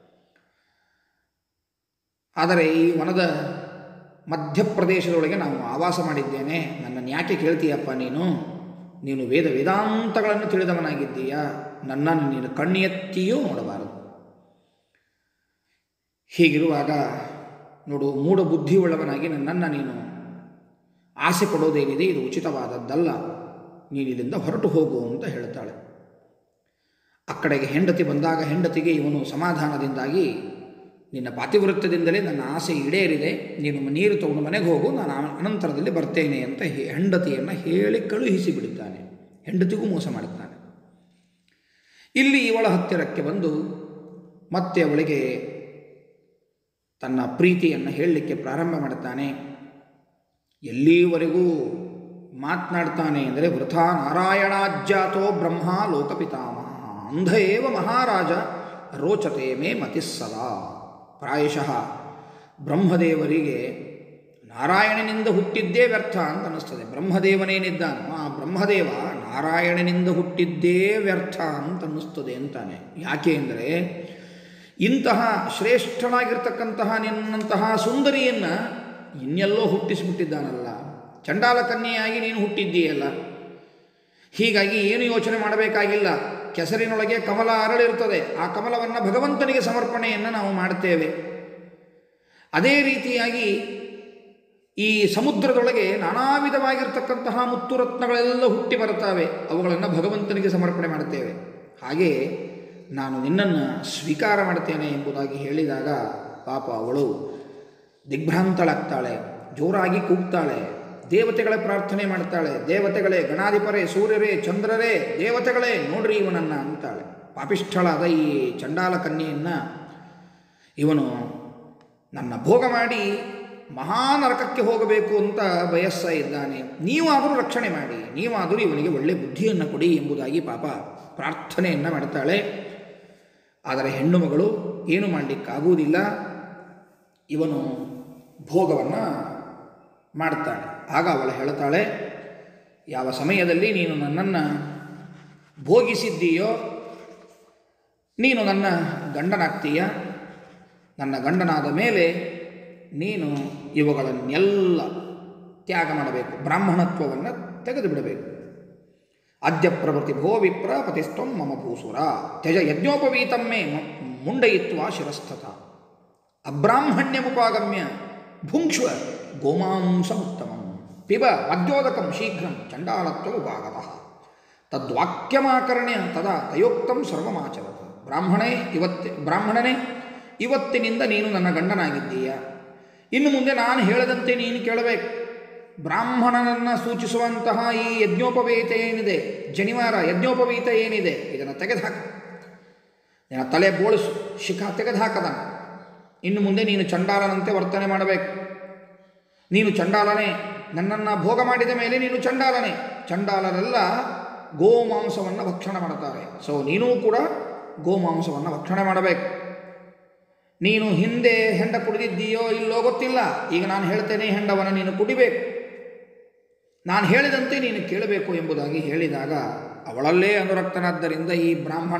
[SPEAKER 1] ಆದರೆ ಈ ವನದ ಮಧ್ಯಪ್ರದೇಶದೊಳಗೆ ನಾವು ಆವಾಸ ಮಾಡಿದ್ದೇನೆ ನನ್ನನ್ನು ಯಾಕೆ ಕೇಳ್ತೀಯಪ್ಪ ನೀನು ನೀನು ವೇದ ವೇದಾಂತಗಳನ್ನು ತಿಳಿದವನಾಗಿದ್ದೀಯಾ ನನ್ನನ್ನು ನೀನು ಕಣ್ಣು ಎತ್ತಿಯೂ ನೋಡಬಾರದು ಹೀಗಿರುವಾಗ ನೋಡು ಮೂಢ ಬುದ್ಧಿಯುಳ್ಳವನಾಗಿ ನನ್ನನ್ನು ನೀನು ಆಸೆ ಪಡೋದೇನಿದೆ ಇದು ಉಚಿತವಾದದ್ದಲ್ಲ ನೀನು ಇಲ್ಲಿಂದ ಹೊರಟು ಹೋಗು ಅಂತ ಹೇಳ್ತಾಳೆ ಆ ಕಡೆಗೆ ಹೆಂಡತಿ ಬಂದಾಗ ಹೆಂಡತಿಗೆ ಇವನು ಸಮಾಧಾನದಿಂದಾಗಿ ನಿನ್ನ ಪಾತಿವೃತ್ಯದಿಂದಲೇ ನನ್ನ ಆಸೆ ಈಡೇರಿದೆ ನೀನು ನೀರು ತಗೊಂಡು ಮನೆಗೆ ಹೋಗು ನಾನು ಆ- ಅನಂತರದಲ್ಲಿ ಬರ್ತೇನೆ ಅಂತ ಹೆ- ಹೆಂಡತಿಯನ್ನು ಹೇಳಿ ಕಳುಹಿಸಿ ಬಿಡುತ್ತಾನೆ ಹೆಂಡತಿಗೂ ಮೋಸ ಮಾಡುತ್ತಾನೆ ಇಲ್ಲಿ ಇವಳ ಹತ್ತಿರಕ್ಕೆ ಬಂದು ಮತ್ತೆ ಅವಳಿಗೆ ತನ್ನ ಪ್ರೀತಿಯನ್ನು ಹೇಳಲಿಕ್ಕೆ ಪ್ರಾರಂಭ ಮಾಡುತ್ತಾನೆ ಎಲ್ಲಿವರೆಗೂ ಮಾತನಾಡ್ತಾನೆ ಅಂದರೆ ವೃಥಾ ನಾರಾಯಣಾಜ್ಜಾತೋ ಬ್ರಹ್ಮ ಲೋಕಪಿತಾಮಹ ಅಂಧ ಏವ ಮಹಾರಾಜ ರೋಚತೆ ಮೇ ಮತಿಸ್ಸದಾ ಪ್ರಾಯಶಃ ಬ್ರಹ್ಮದೇವರಿಗೆ ನಾರಾಯಣನಿಂದ ಹುಟ್ಟಿದ್ದೇ ವ್ಯರ್ಥ ಅಂತ ಅನ್ನಿಸ್ತದೆ ಬ್ರಹ್ಮದೇವನೇನಿದ್ದಾನೋ ಆ ಬ್ರಹ್ಮದೇವ ನಾರಾಯಣನಿಂದ ಹುಟ್ಟಿದ್ದೇ ವ್ಯರ್ಥ ಅಂತ ಅನ್ನಿಸ್ತದೆ ಅಂತಾನೆ ಯಾಕೆ ಅಂದರೆ ಇಂತಹ ಶ್ರೇಷ್ಠನಾಗಿರ್ತಕ್ಕಂತಹ ನಿನ್ನಂತಹ ಸುಂದರಿಯನ್ನು ಇನ್ನೆಲ್ಲೋ ಹುಟ್ಟಿಸಿಬಿಟ್ಟಿದ್ದಾನಲ್ಲ ಚಂಡಾಲ ಕನ್ಯೆಯಾಗಿ ನೀನು ಹುಟ್ಟಿದ್ದೀಯಲ್ಲ ಹೀಗಾಗಿ ಏನು ಯೋಚನೆ ಮಾಡಬೇಕಾಗಿಲ್ಲ ಕೆಸರಿನೊಳಗೆ ಕಮಲ ಅರಳಿರ್ತದೆ ಆ ಕಮಲವನ್ನು ಭಗವಂತನಿಗೆ ಸಮರ್ಪಣೆಯನ್ನು ನಾವು ಮಾಡ್ತೇವೆ ಅದೇ ರೀತಿಯಾಗಿ ಈ ಸಮುದ್ರದೊಳಗೆ ನಾನಾ ವಿಧವಾಗಿರ್ತಕ್ಕಂತಹ ಮುತ್ತು ರತ್ನಗಳೆಲ್ಲ ಹುಟ್ಟಿ ಬರುತ್ತವೆ ಅವುಗಳನ್ನು ಭಗವಂತನಿಗೆ ಸಮರ್ಪಣೆ ಮಾಡುತ್ತೇವೆ ಹಾಗೆ ನಾನು ನಿನ್ನನ್ನು ಸ್ವೀಕಾರ ಮಾಡ್ತೇನೆ ಎಂಬುದಾಗಿ ಹೇಳಿದಾಗ ಪಾಪ ಅವಳು ದಿಗ್ಭ್ರಾಂತಳಾಗ್ತಾಳೆ ಜೋರಾಗಿ ಕೂಗ್ತಾಳೆ ದೇವತೆಗಳ ಪ್ರಾರ್ಥನೆ ಮಾಡ್ತಾಳೆ ದೇವತೆಗಳೇ ಗಣಾಧಿಪರೇ ಸೂರ್ಯರೇ ಚಂದ್ರರೇ ದೇವತೆಗಳೇ ನೋಡ್ರಿ ಇವನನ್ನು ಅಂತಾಳೆ ಪಾಪಿಷ್ಠಳಾದ ಈ ಚಂಡಾಲ ಕನ್ಯೆಯನ್ನು ಇವನು ನನ್ನ ಭೋಗ ಮಾಡಿ ಮಹಾನರಕಕ್ಕೆ ಹೋಗಬೇಕು ಅಂತ ಬಯಸ್ತಾ ಇದ್ದಾನೆ ನೀವಾದರೂ ರಕ್ಷಣೆ ಮಾಡಿ ನೀವಾದರೂ ಇವನಿಗೆ ಒಳ್ಳೆ ಬುದ್ಧಿಯನ್ನು ಕೊಡಿ ಎಂಬುದಾಗಿ ಪಾಪ ಪ್ರಾರ್ಥನೆಯನ್ನು ಮಾಡ್ತಾಳೆ ಆದರೆ ಹೆಣ್ಣು ಮಗಳು ಏನು ಮಾಡಲಿಕ್ಕಾಗುವುದಿಲ್ಲ ಇವನು ಭೋಗವನ್ನು ಮಾಡ್ತಾಳೆ ಆಗ ಅವಳು ಹೇಳ್ತಾಳೆ ಯಾವ ಸಮಯದಲ್ಲಿ ನೀನು ನನ್ನನ್ನು ಭೋಗಿಸಿದ್ದೀಯೋ ನೀನು ನನ್ನ ಗಂಡನಾಗ್ತೀಯ ನನ್ನ ಗಂಡನಾದ ಮೇಲೆ ನೀನು ಇವುಗಳನ್ನೆಲ್ಲ ತ್ಯಾಗ ಮಾಡಬೇಕು ಬ್ರಾಹ್ಮಣತ್ವವನ್ನು ತೆಗೆದು ಬಿಡಬೇಕು ಅದ್ಯ ಪ್ರವೃತ್ತಿ ಭೋ ವಿಪ್ರ ಪತಿಸ್ತ್ವಂ ಮಮ ಭೂಸುರ ತ್ಯಜ ಯಜ್ಞೋಪವೀತಮ್ಮೆ ಮುಂಡಯಿತ್ವ ಶಿರಸ್ಥತ ಅಬ್ರಾಹ್ಮಣ್ಯಮುಪಾಗಮ್ಯ ಭುಂಕ್ಷ್ವ ಗೋಮಾಂಸಮುತ್ತಮಂ ಪಿಬ ಮದ್ಯೋದಕಂ ಶೀಘ್ರಂ ಚಂಡಾಲತ್ವ ಉಪಾಗತಃ ತದ್ವಾಕ್ಯಮಾಕರ್ಣ್ಯ ತದಾ ತಯೋಕ್ತಂ ಸರ್ವಮಾಚರತ ಬ್ರಾಹ್ಮಣೇ ಇವತ್ತೆ ಬ್ರಾಹ್ಮಣನೇ ಇವತ್ತಿನಿಂದ ನೀನು ನನ್ನ ಗಂಡನಾಗಿದ್ದೀಯ ಇನ್ನು ಮುಂದೆ ನಾನು ಹೇಳದಂತೆ ನೀನು ಕೇಳಬೇಕು ಬ್ರಾಹ್ಮಣನನ್ನು ಸೂಚಿಸುವಂತಹ ಈ ಯಜ್ಞೋಪವೀತ ಏನಿದೆ ಜನಿವಾರ ಯಜ್ಞೋಪವೀತ ಏನಿದೆ ಇದನ್ನು ತೆಗೆದುಹಾಕ ನಿನ್ನ ತಲೆ ಬೋಳಿಸು ಶಿಖ ತೆಗೆದುಹಾಕದ ಇನ್ನು ಮುಂದೆ ನೀನು ಚಂಡಾಲನಂತೆ ವರ್ತನೆ ಮಾಡಬೇಕು ನೀನು ಚಂಡಾಲನೇ ನನ್ನನ್ನು ಭೋಗ ಮಾಡಿದ ಮೇಲೆ ನೀನು ಚಂಡಾಲನೇ ಚಂಡಾಲರೆಲ್ಲ ಗೋಮಾಂಸವನ್ನು ಭಕ್ಷಣೆ ಮಾಡ್ತಾರೆ ಸೊ ನೀನೂ ಕೂಡ ಗೋಮಾಂಸವನ್ನು ಭಕ್ಷಣೆ ಮಾಡಬೇಕು ನೀನು ಹಿಂದೆ ಹೆಂಡ ಕುಡಿದಿದ್ದೀಯೋ ಇಲ್ಲೋ ಗೊತ್ತಿಲ್ಲ ಈಗ ನಾನು ಹೇಳ್ತೇನೆ ಹೆಂಡವನ್ನು ನೀನು ಕುಡಿಬೇಕು ನಾನು ಹೇಳಿದಂತೆ ನೀನು ಕೇಳಬೇಕು ಎಂಬುದಾಗಿ ಹೇಳಿದಾಗ ಅವಳಲ್ಲೇ ಅನುರಕ್ತನಾದ್ದರಿಂದ ಈ ಬ್ರಾಹ್ಮಣ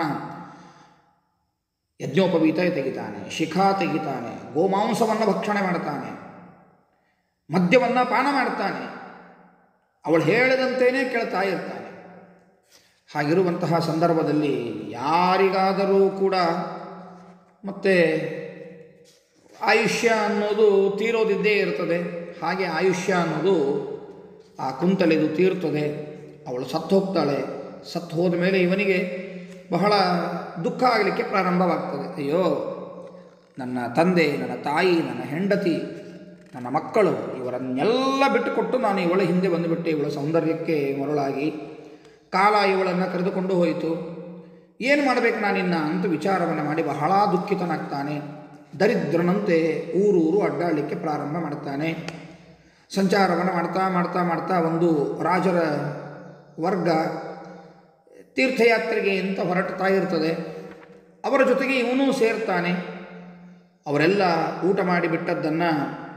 [SPEAKER 1] ಯಜ್ಞೋಪವೀತ ತೆಗಿತಾನೆ ಶಿಖಾ ತೆಗಿತಾನೆ ಗೋಮಾಂಸವನ್ನು ಭಕ್ಷಣೆ ಮಾಡ್ತಾನೆ ಮದ್ಯವನ್ನು ಪಾನ ಮಾಡ್ತಾನೆ ಅವಳು ಹೇಳಿದಂತೆಯೇ ಕೇಳ್ತಾ ಇರ್ತಾನೆ ಹಾಗಿರುವಂತಹ ಸಂದರ್ಭದಲ್ಲಿ ಯಾರಿಗಾದರೂ ಕೂಡ ಮತ್ತೆ ಆಯುಷ್ಯ ಅನ್ನೋದು ತೀರೋದಿದ್ದೇ ಇರ್ತದೆ ಹಾಗೆ ಆಯುಷ್ಯ ಅನ್ನೋದು ಆ ಕುಂತಲಿದು ತೀರ್ತದೆ ಅವಳು ಸತ್ತು ಹೋಗ್ತಾಳೆ ಸತ್ತು ಹೋದ ಮೇಲೆ ಇವನಿಗೆ ಬಹಳ ದುಃಖ ಆಗಲಿಕ್ಕೆ ಪ್ರಾರಂಭವಾಗ್ತದೆ ಅಯ್ಯೋ ನನ್ನ ತಂದೆ ನನ್ನ ತಾಯಿ ನನ್ನ ಹೆಂಡತಿ ನನ್ನ ಮಕ್ಕಳು ಇವರನ್ನೆಲ್ಲ ಬಿಟ್ಟುಕೊಟ್ಟು ನಾನು ಇವಳ ಹಿಂದೆ ಬಂದುಬಿಟ್ಟೆ ಇವಳ ಸೌಂದರ್ಯಕ್ಕೆ ಮರಳಾಗಿ ಕಾಲ ಇವಳನ್ನು ಕರೆದುಕೊಂಡು ಹೋಯಿತು ಏನು ಮಾಡಬೇಕು ನಾನಿನ್ನ ಅಂತ ವಿಚಾರವನ್ನು ಮಾಡಿ ಬಹಳ ದುಃಖಿತನಾಗ್ತಾನೆ ದರಿದ್ರನಂತೆ ಊರೂರು ಅಡ್ಡಾಡಲಿಕ್ಕೆ ಪ್ರಾರಂಭ ಮಾಡ್ತಾನೆ ಸಂಚಾರವನ್ನು ಮಾಡ್ತಾ ಮಾಡ್ತಾ ಮಾಡ್ತಾ ಒಂದು ರಾಜರ ವರ್ಗ ತೀರ್ಥಯಾತ್ರೆಗೆ ಅಂತ ಹೊರಡ್ತಾ ಇರ್ತದೆ ಅವರ ಜೊತೆಗೆ ಇವನೂ ಸೇರ್ತಾನೆ ಅವರೆಲ್ಲ ಊಟ ಮಾಡಿಬಿಟ್ಟದ್ದನ್ನು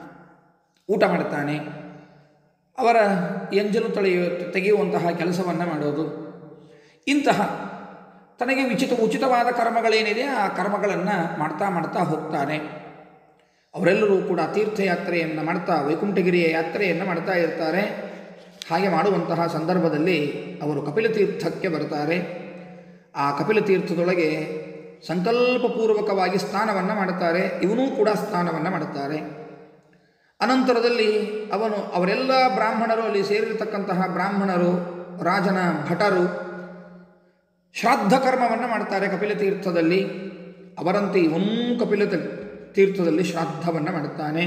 [SPEAKER 1] ಊಟ ಮಾಡ್ತಾನೆ ಅವರ ಎಂಜಲು ತಳೆಯು ತೆಗೆಯುವಂತಹ ಕೆಲಸವನ್ನು ಮಾಡೋದು ಇಂತಹ ತನಗೆ ವಿಚಿತ ಉಚಿತವಾದ ಕರ್ಮಗಳೇನಿದೆ ಆ ಕರ್ಮಗಳನ್ನು ಮಾಡ್ತಾ ಮಾಡ್ತಾ ಹೋಗ್ತಾನೆ ಅವರೆಲ್ಲರೂ ಕೂಡ ತೀರ್ಥಯಾತ್ರೆಯನ್ನು ಮಾಡ್ತಾ ವೈಕುಂಠಗಿರಿಯ ಯಾತ್ರೆಯನ್ನು ಮಾಡ್ತಾ ಇರ್ತಾರೆ ಹಾಗೆ ಮಾಡುವಂತಹ ಸಂದರ್ಭದಲ್ಲಿ ಅವರು ಕಪಿಲ ತೀರ್ಥಕ್ಕೆ ಬರ್ತಾರೆ ಆ ಕಪಿಲ ತೀರ್ಥದೊಳಗೆ ಸಂಕಲ್ಪಪೂರ್ವಕವಾಗಿ ಸ್ನಾನವನ್ನು ಮಾಡುತ್ತಾರೆ ಇವನೂ ಕೂಡ ಸ್ನಾನವನ್ನು ಮಾಡುತ್ತಾರೆ ಅನಂತರದಲ್ಲಿ ಅವನು ಅವರೆಲ್ಲ ಬ್ರಾಹ್ಮಣರು ಅಲ್ಲಿ ಸೇರಿರತಕ್ಕಂತಹ ಬ್ರಾಹ್ಮಣರು ರಾಜನ ಭಟರು ಶ್ರಾದ್ದ ಕರ್ಮವನ್ನು ಮಾಡ್ತಾರೆ ಕಪಿಲ ತೀರ್ಥದಲ್ಲಿ ಅವರಂತೆ ಇವನೂ ಕಪಿಲ ತ- ತೀರ್ಥದಲ್ಲಿ ಶ್ರಾದ್ದವನ್ನು ಮಾಡುತ್ತಾನೆ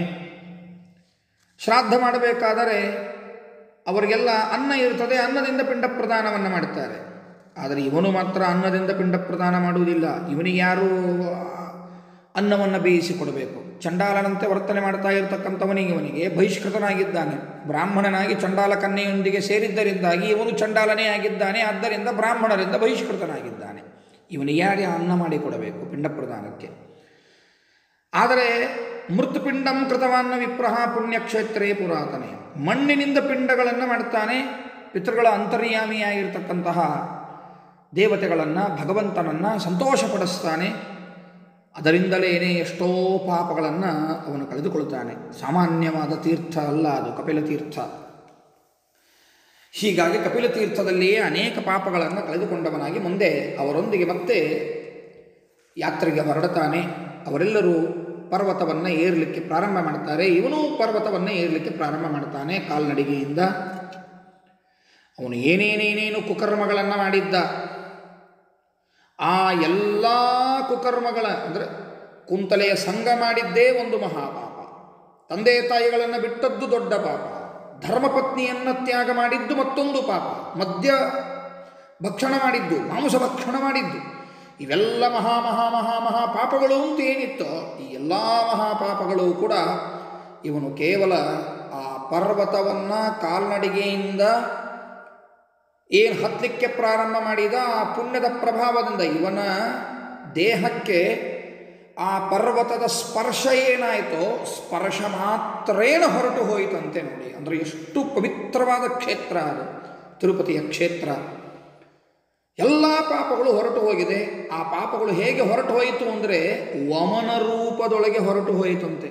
[SPEAKER 1] ಶ್ರಾದ್ದ ಮಾಡಬೇಕಾದರೆ ಅವರಿಗೆಲ್ಲ ಅನ್ನ ಇರ್ತದೆ ಅನ್ನದಿಂದ ಪಿಂಡ ಪ್ರದಾನವನ್ನು ಮಾಡುತ್ತಾರೆ ಆದರೆ ಇವನು ಮಾತ್ರ ಅನ್ನದಿಂದ ಪಿಂಡ ಪ್ರದಾನ ಮಾಡುವುದಿಲ್ಲ ಇವನಿಗೆ ಯಾರು ಅನ್ನವನ್ನು ಬೇಯಿಸಿ ಕೊಡಬೇಕು ಚಂಡಾಲನಂತೆ ವರ್ತನೆ ಮಾಡ್ತಾ ಇರತಕ್ಕಂಥವನಿಗೆ ಇವನಿಗೆ ಬಹಿಷ್ಕೃತನಾಗಿದ್ದಾನೆ ಬ್ರಾಹ್ಮಣನಾಗಿ ಚಂಡಾಲ ಕನ್ಯೆಯೊಂದಿಗೆ ಸೇರಿದ್ದರಿಂದಾಗಿ ಇವನು ಚಂಡಾಲನೇ ಆಗಿದ್ದಾನೆ ಆದ್ದರಿಂದ ಬ್ರಾಹ್ಮಣರಿಂದ ಬಹಿಷ್ಕೃತನಾಗಿದ್ದಾನೆ ಇವನಿಗೆ ಯಾರೇ ಅನ್ನ ಮಾಡಿ ಕೊಡಬೇಕು ಪಿಂಡ ಪ್ರದಾನಕ್ಕೆ ಆದರೆ ಮೃತ್ಪಿಂಡಂ ಕೃತವಾನ್ನ ವಿಪ್ರಹ ಪುಣ್ಯಕ್ಷೇತ್ರೇ ಪುರಾತನೆ ಮಣ್ಣಿನಿಂದ ಪಿಂಡಗಳನ್ನು ಮಾಡ್ತಾನೆ ಪಿತೃಗಳ ಅಂತರ್ಯಾಮಿಯಾಗಿರ್ತಕ್ಕಂತಹ ದೇವತೆಗಳನ್ನು ಭಗವಂತನನ್ನು ಸಂತೋಷಪಡಿಸ್ತಾನೆ ಅದರಿಂದಲೇನೆ ಎಷ್ಟೋ ಪಾಪಗಳನ್ನು ಅವನು ಕಳೆದುಕೊಳ್ತಾನೆ ಸಾಮಾನ್ಯವಾದ ತೀರ್ಥ ಅಲ್ಲ ಅದು ಕಪಿಲ ತೀರ್ಥ ಹೀಗಾಗಿ ಕಪಿಲ ತೀರ್ಥದಲ್ಲಿಯೇ ಅನೇಕ ಪಾಪಗಳನ್ನು ಕಳೆದುಕೊಂಡವನಾಗಿ ಮುಂದೆ ಅವರೊಂದಿಗೆ ಮತ್ತೆ ಯಾತ್ರೆಗೆ ಹೊರಡುತ್ತಾನೆ ಅವರೆಲ್ಲರೂ ಪರ್ವತವನ್ನು ಏರಲಿಕ್ಕೆ ಪ್ರಾರಂಭ ಮಾಡ್ತಾರೆ ಇವನೂ ಪರ್ವತವನ್ನು ಏರಲಿಕ್ಕೆ ಪ್ರಾರಂಭ ಮಾಡ್ತಾನೆ ಕಾಲ್ನಡಿಗೆಯಿಂದ ಅವನು ಏನೇನೇನೇನು ಕುಕರ್ಮಗಳನ್ನು ಮಾಡಿದ್ದ ಆ ಎಲ್ಲ ಕುಕರ್ಮಗಳ ಅಂದರೆ ಕುಂತಲೆಯ ಸಂಘ ಮಾಡಿದ್ದೇ ಒಂದು ಮಹಾಪಾಪ ತಂದೆ ತಾಯಿಗಳನ್ನು ಬಿಟ್ಟದ್ದು ದೊಡ್ಡ ಪಾಪ ಧರ್ಮಪತ್ನಿಯನ್ನು ತ್ಯಾಗ ಮಾಡಿದ್ದು ಮತ್ತೊಂದು ಪಾಪ ಮದ್ಯ ಭಕ್ಷಣ ಮಾಡಿದ್ದು ಮಾಂಸ ಭಕ್ಷಣ ಮಾಡಿದ್ದು ಇವೆಲ್ಲ ಮಹಾ ಮಹಾ ಮಹಾ ಮಹಾ ಪಾಪಗಳು ಅಂತ ಏನಿತ್ತೋ ಈ ಎಲ್ಲ ಮಹಾಪಾಪಗಳು ಕೂಡ ಇವನು ಕೇವಲ ಆ ಪರ್ವತವನ್ನು ಕಾಲ್ನಡಿಗೆಯಿಂದ ಏನು ಹತ್ತಲಿಕ್ಕೆ ಪ್ರಾರಂಭ ಮಾಡಿದ ಆ ಪುಣ್ಯದ ಪ್ರಭಾವದಿಂದ ಇವನ ದೇಹಕ್ಕೆ ಆ ಪರ್ವತದ ಸ್ಪರ್ಶ ಏನಾಯಿತೋ ಸ್ಪರ್ಶ ಮಾತ್ರೇನ ಹೊರಟು ಹೋಯಿತಂತೆ ನೋಡಿ ಅಂದರೆ ಎಷ್ಟು ಪವಿತ್ರವಾದ ಕ್ಷೇತ್ರ ಅದು ತಿರುಪತಿಯ ಕ್ಷೇತ್ರ ಎಲ್ಲ ಪಾಪಗಳು ಹೊರಟು ಹೋಗಿದೆ ಆ ಪಾಪಗಳು ಹೇಗೆ ಹೊರಟು ಹೋಯಿತು ಅಂದರೆ ವಮನ ರೂಪದೊಳಗೆ ಹೊರಟು ಹೋಯಿತಂತೆ